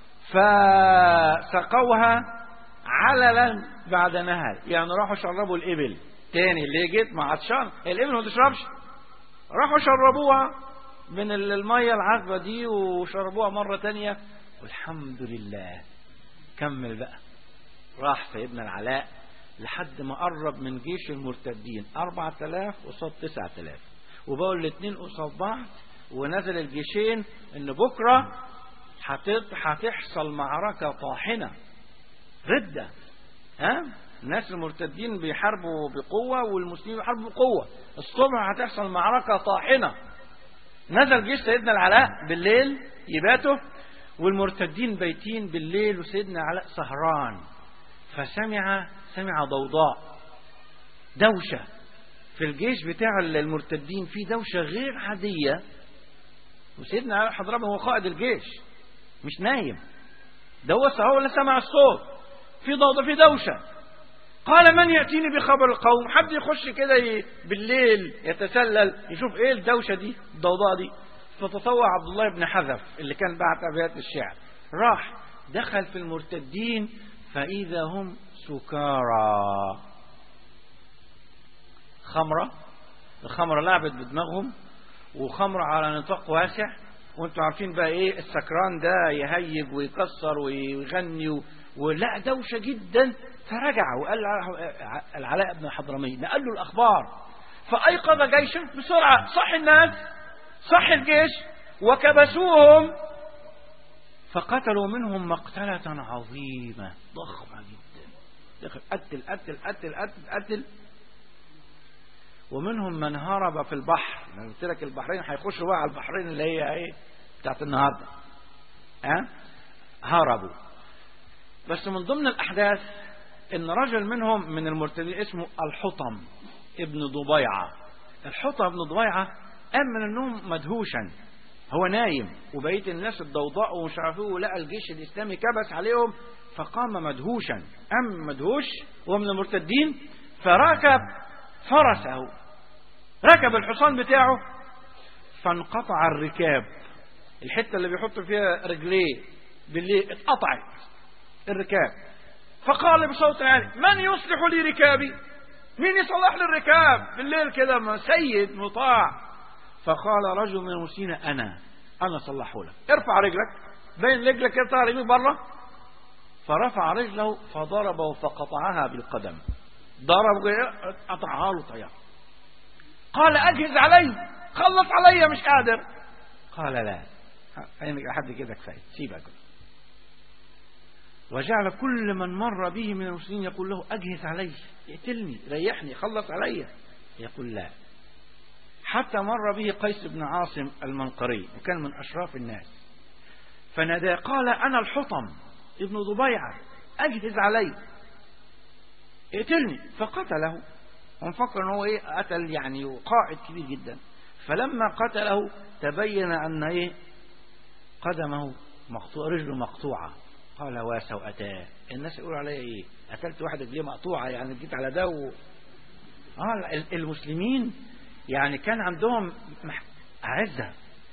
C: فسقوها عللا بعد نهر يعني راحوا شربوا الإبل تاني اللي جيت مع عطشان الإبل ما تشربش راحوا شربوها من المية العذبة دي وشربوها مرة تانية والحمد لله كمل بقى راح سيدنا العلاء لحد ما قرب من جيش المرتدين 4000 قصاد 9000 وبقوا الاثنين قصاد بعض ونزل الجيشين ان بكره هتحصل معركه طاحنه رده ها الناس المرتدين بيحاربوا بقوه والمسلمين بيحاربوا بقوه الصبح هتحصل معركه طاحنه نزل جيش سيدنا العلاء بالليل يباتوا والمرتدين بيتين بالليل وسيدنا علاء سهران فسمع سمع ضوضاء دوشة في الجيش بتاع المرتدين في دوشة غير عادية وسيدنا علي حضرمه هو قائد الجيش مش نايم ده هو هو اللي سمع الصوت في ضوضاء في دوشة قال من يأتيني بخبر القوم حد يخش كده ي- بالليل يتسلل يشوف ايه الدوشة دي الضوضاء دي فتطوع عبد الله بن حذف اللي كان بعت أبيات الشعر راح دخل في المرتدين فإذا هم سكارى خمرة الخمرة لعبت بدماغهم وخمرة على نطاق واسع وانتوا عارفين بقى ايه السكران ده يهيج ويكسر ويغني و... ولا دوشة جدا فرجع وقال ع- العلاء بن حضرمي نقل له الأخبار فأيقظ جيشه بسرعة صح الناس صح الجيش وكبسوهم فقتلوا منهم مقتلة عظيمة ضخمة جدا دخل قتل قتل قتل قتل قتل ومنهم من هرب في البحر انا قلت لك البحرين هيخشوا بقى على البحرين اللي هي ايه بتاعت النهارده ها هربوا بس من ضمن الاحداث ان رجل منهم من المرتدين اسمه الحطم ابن ضبيعه الحطم ابن ضبيعه قام من النوم مدهوشا هو نايم وبقيه الناس الضوضاء ومش عارف ايه ولقى الجيش الاسلامي كبس عليهم فقام مدهوشا قام مدهوش وهو من المرتدين فركب فرسه ركب الحصان بتاعه فانقطع الركاب الحته اللي بيحط فيها رجليه بالليل اتقطعت الركاب فقال بصوت عالي من يصلح لي ركابي مين يصلح لي الركاب بالليل كده ما سيد مطاع فقال رجل من المسلمين انا انا صلحه لك ارفع رجلك بين رجلك كده طلع رجلك بره فرفع رجله فضربه فقطعها بالقدم ضرب قطعها له طيار قال اجهز علي خلص علي مش قادر قال لا عينك لحد كده كفايه سيبك وجعل كل من مر به من المسلمين يقول له اجهز علي اقتلني ريحني خلص علي يقول لا حتى مر به قيس بن عاصم المنقري وكان من اشراف الناس فنادى قال انا الحطم ابن ضبيعه اجهز علي اقتلني فقتله ونفكر ان هو ايه قتل يعني قائد كبير جدا فلما قتله تبين ان ايه قدمه مقطوع رجله مقطوعه قال وسوءتاه الناس يقولوا عليا ايه قتلت واحد رجليه مقطوعه يعني جيت على ده و... اه ال- المسلمين يعني كان عندهم مح- عزه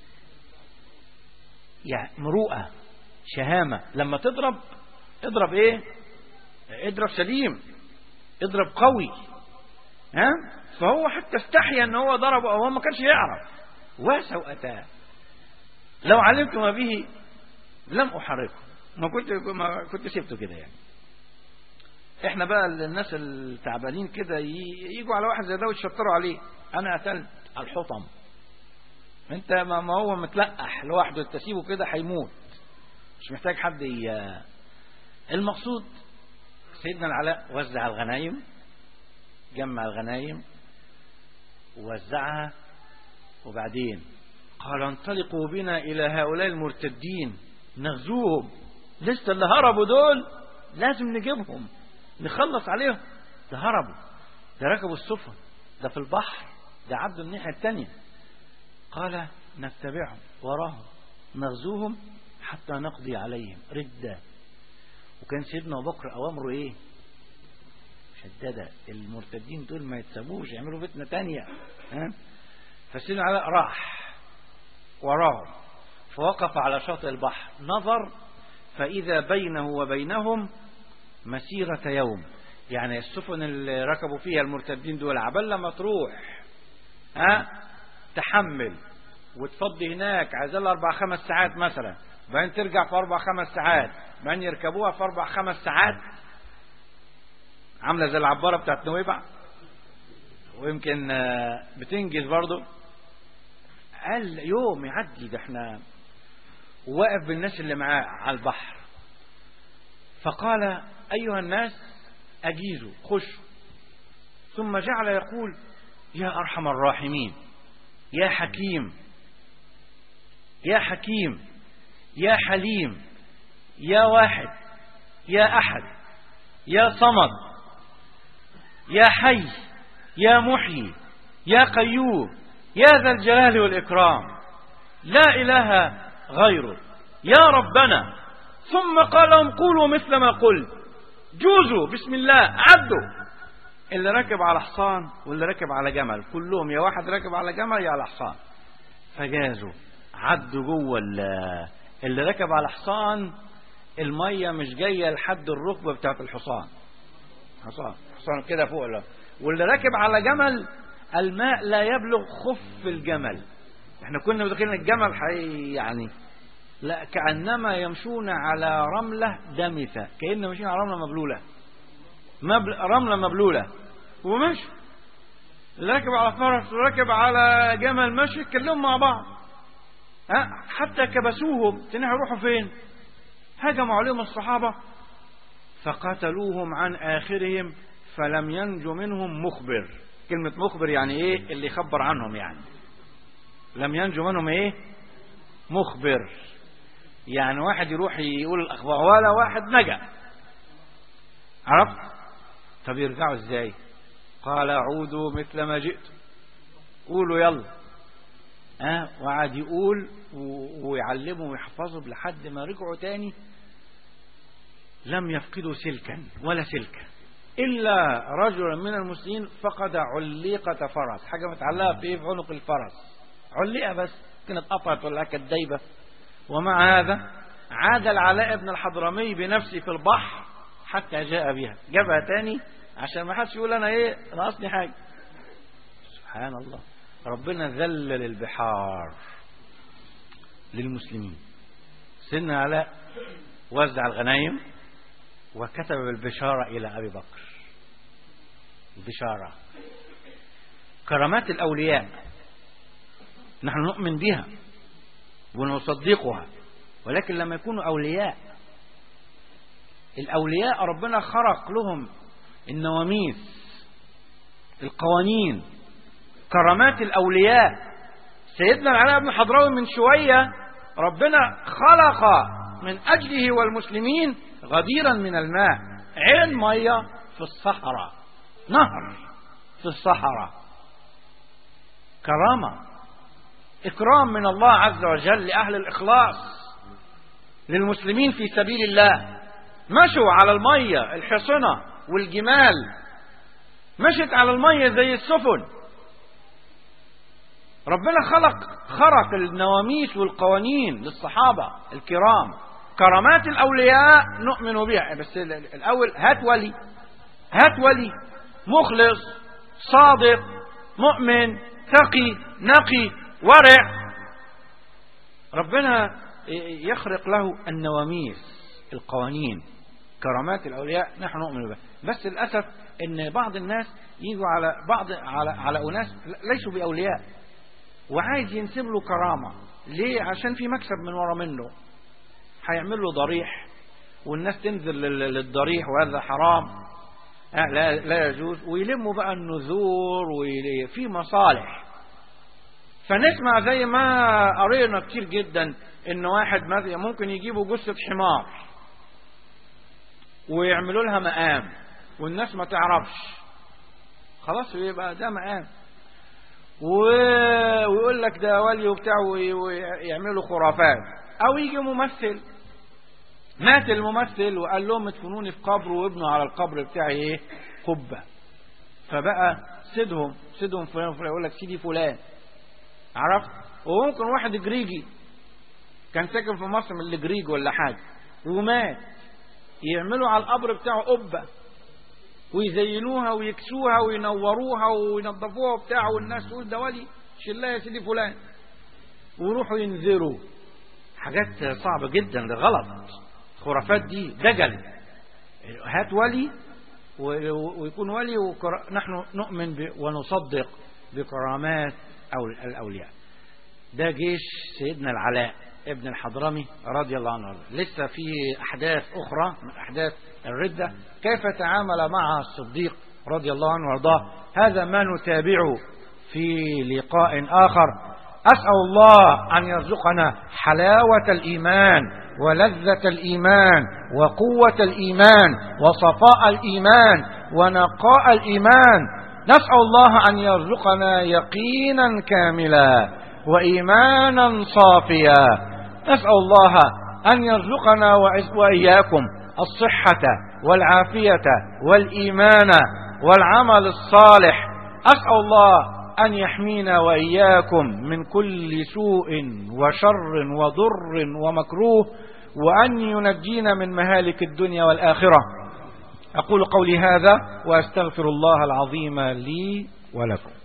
C: يعني مروءه شهامه لما تضرب اضرب ايه اضرب سليم اضرب قوي ها فهو حتى استحيا ان هو ضربه او هو ما كانش يعرف وسوءتاه لو علمت ما به لم احركه ما كنت ما كنت سبته كده يعني احنا بقى الناس التعبانين كده ي- يجوا على واحد زي ده ويشطروا عليه انا قتلت الحطم انت ما ما هو متلقح لوحده تسيبه كده هيموت مش محتاج حد ي... المقصود سيدنا العلاء وزع الغنايم جمع الغنايم ووزعها وبعدين قال انطلقوا بنا إلى هؤلاء المرتدين نغزوهم لسه اللي هربوا دول لازم نجيبهم نخلص عليهم ده هربوا ده ركبوا السفن ده في البحر ده عدوا الناحية التانية قال نتبعهم وراهم نغزوهم حتى نقضي عليهم ردة وكان سيدنا أبو بكر أوامره إيه شددة المرتدين دول ما يتسابوش يعملوا فتنة تانية ها فسيدنا علاء راح وراهم فوقف على شاطئ البحر نظر فإذا بينه وبينهم مسيرة يوم يعني السفن اللي ركبوا فيها المرتدين دول عبال لما تروح ها تحمل وتفضي هناك عايز لها اربع خمس ساعات مثلا بعدين ترجع في اربع خمس ساعات بعدين يركبوها في اربع خمس ساعات عامله زي العباره بتاعت نويبع ويمكن آه، بتنجز برضه قال يوم يعدي ده احنا واقف بالناس اللي معاه على البحر فقال ايها الناس اجيزوا خشوا ثم جعل يقول يا ارحم الراحمين يا حكيم يا حكيم يا حليم يا واحد يا احد يا صمد يا حي يا محيي يا قيوم يا ذا الجلال والإكرام لا إله غيره يا ربنا ثم قال لهم قولوا مثل ما قلت جوزوا بسم الله عدوا اللي راكب على حصان واللي راكب على جمل كلهم يا واحد راكب على جمل يا على حصان فجازوا عدوا جوه ال- اللي راكب على حصان الميه مش جايه لحد الركبه بتاعت الحصان حصان حصان كده فوق لا. واللي راكب على جمل الماء لا يبلغ خف الجمل احنا كنا متخيلين الجمل حي يعني لا كأنما يمشون على رملة دامثة كأنهم ماشيين على رملة مبلولة مبل... رملة مبلولة ومشي اللي راكب على فرس وراكب على جمل ماشي يتكلموا مع بعض ها حتى كبسوهم تنهي يروحوا فين هجموا عليهم الصحابة فقتلوهم عن آخرهم فلم ينجو منهم مخبر كلمة مخبر يعني ايه اللي يخبر عنهم يعني لم ينجو منهم ايه مخبر يعني واحد يروح يقول الاخبار ولا واحد نجا عرفت طب يرجعوا ازاي قال عودوا مثل ما جئتم قولوا يلا ها أه وقعد يقول و- ويعلمهم ويحفظهم لحد ما رجعوا تاني لم يفقدوا سلكا ولا سلكا إلا رجلا من المسلمين فقد علقة فرس حاجة متعلقة في إيه؟ في عنق الفرس علقة بس كانت قطعت ولا كانت دايبة ومع هذا عاد العلاء بن الحضرمي بنفسه في البحر حتى جاء بها جابها تاني عشان ما حدش يقول انا ايه ناقصني حاجه سبحان الله ربنا ذلل البحار للمسلمين سيدنا علاء وزع الغنايم وكتب بالبشارة إلى أبي بكر البشارة كرامات الأولياء نحن نؤمن بها ونصدقها ولكن لما يكونوا أولياء الأولياء ربنا خرق لهم النواميس القوانين كرامات الأولياء سيدنا العلاء بن حضراوي من شوية ربنا خلق من أجله والمسلمين غديرا من الماء عين مية في الصحراء نهر في الصحراء كرامة إكرام من الله عز وجل لأهل الإخلاص للمسلمين في سبيل الله مشوا على المية الحصنة والجمال مشت على المية زي السفن ربنا خلق خرق النواميس والقوانين للصحابة الكرام كرامات الأولياء نؤمن بها بس الأول هات ولي هات ولي مخلص صادق مؤمن تقي نقي ورع ربنا يخرق له النواميس القوانين كرامات الأولياء نحن نؤمن بها بس للأسف ان بعض الناس يجوا على بعض على على أناس ليسوا بأولياء وعايز ينسب له كرامة ليه عشان في مكسب من ورا منه هيعمل له ضريح والناس تنزل لل- للضريح وهذا حرام آه، لا لا يجوز ويلموا بقى النذور وفي مصالح فنسمع زي ما قرينا كتير جدا ان واحد مثلا ممكن يجيبوا جثة حمار ويعملوا لها مقام والناس ما تعرفش خلاص يبقى ده مقام و- ويقول لك ده ولي وبتاع وي- ويعملوا خرافات او يجي ممثل مات الممثل وقال لهم ادفنوني في قبر وابنوا على القبر بتاعي ايه قبه فبقى سيدهم سيدهم فلان وفلان يقول لك سيدي فلان عرفت وممكن واحد جريجي كان ساكن في مصر من الجريج ولا حاجه ومات يعملوا على القبر بتاعه قبه ويزينوها ويكسوها وينوروها وينظفوها وبتاع والناس تقول ده ولي شلها يا سيدي فلان ويروحوا ينذروا حاجات صعبة جدا ده غلط خرافات دي دجل هات ولي و- ويكون ولي ونحن نؤمن ب- ونصدق بكرامات أو- الأولياء ده جيش سيدنا العلاء ابن الحضرمي رضي الله عنه وارضاه. لسه في أحداث أخرى من أحداث الردة كيف تعامل مع الصديق رضي الله عنه وارضاه هذا ما نتابعه في لقاء آخر أسأل الله أن يرزقنا حلاوة الإيمان ولذة الإيمان وقوة الإيمان وصفاء الإيمان ونقاء الإيمان نسأل الله أن يرزقنا يقينا كاملا وإيمانا صافيا نسأل الله أن يرزقنا وإياكم الصحة والعافية والإيمان والعمل الصالح أسأل الله أن يحمينا وإياكم من كل سوء وشر وضر ومكروه وأن ينجينا من مهالك الدنيا والآخرة أقول قولي هذا وأستغفر الله العظيم لي ولكم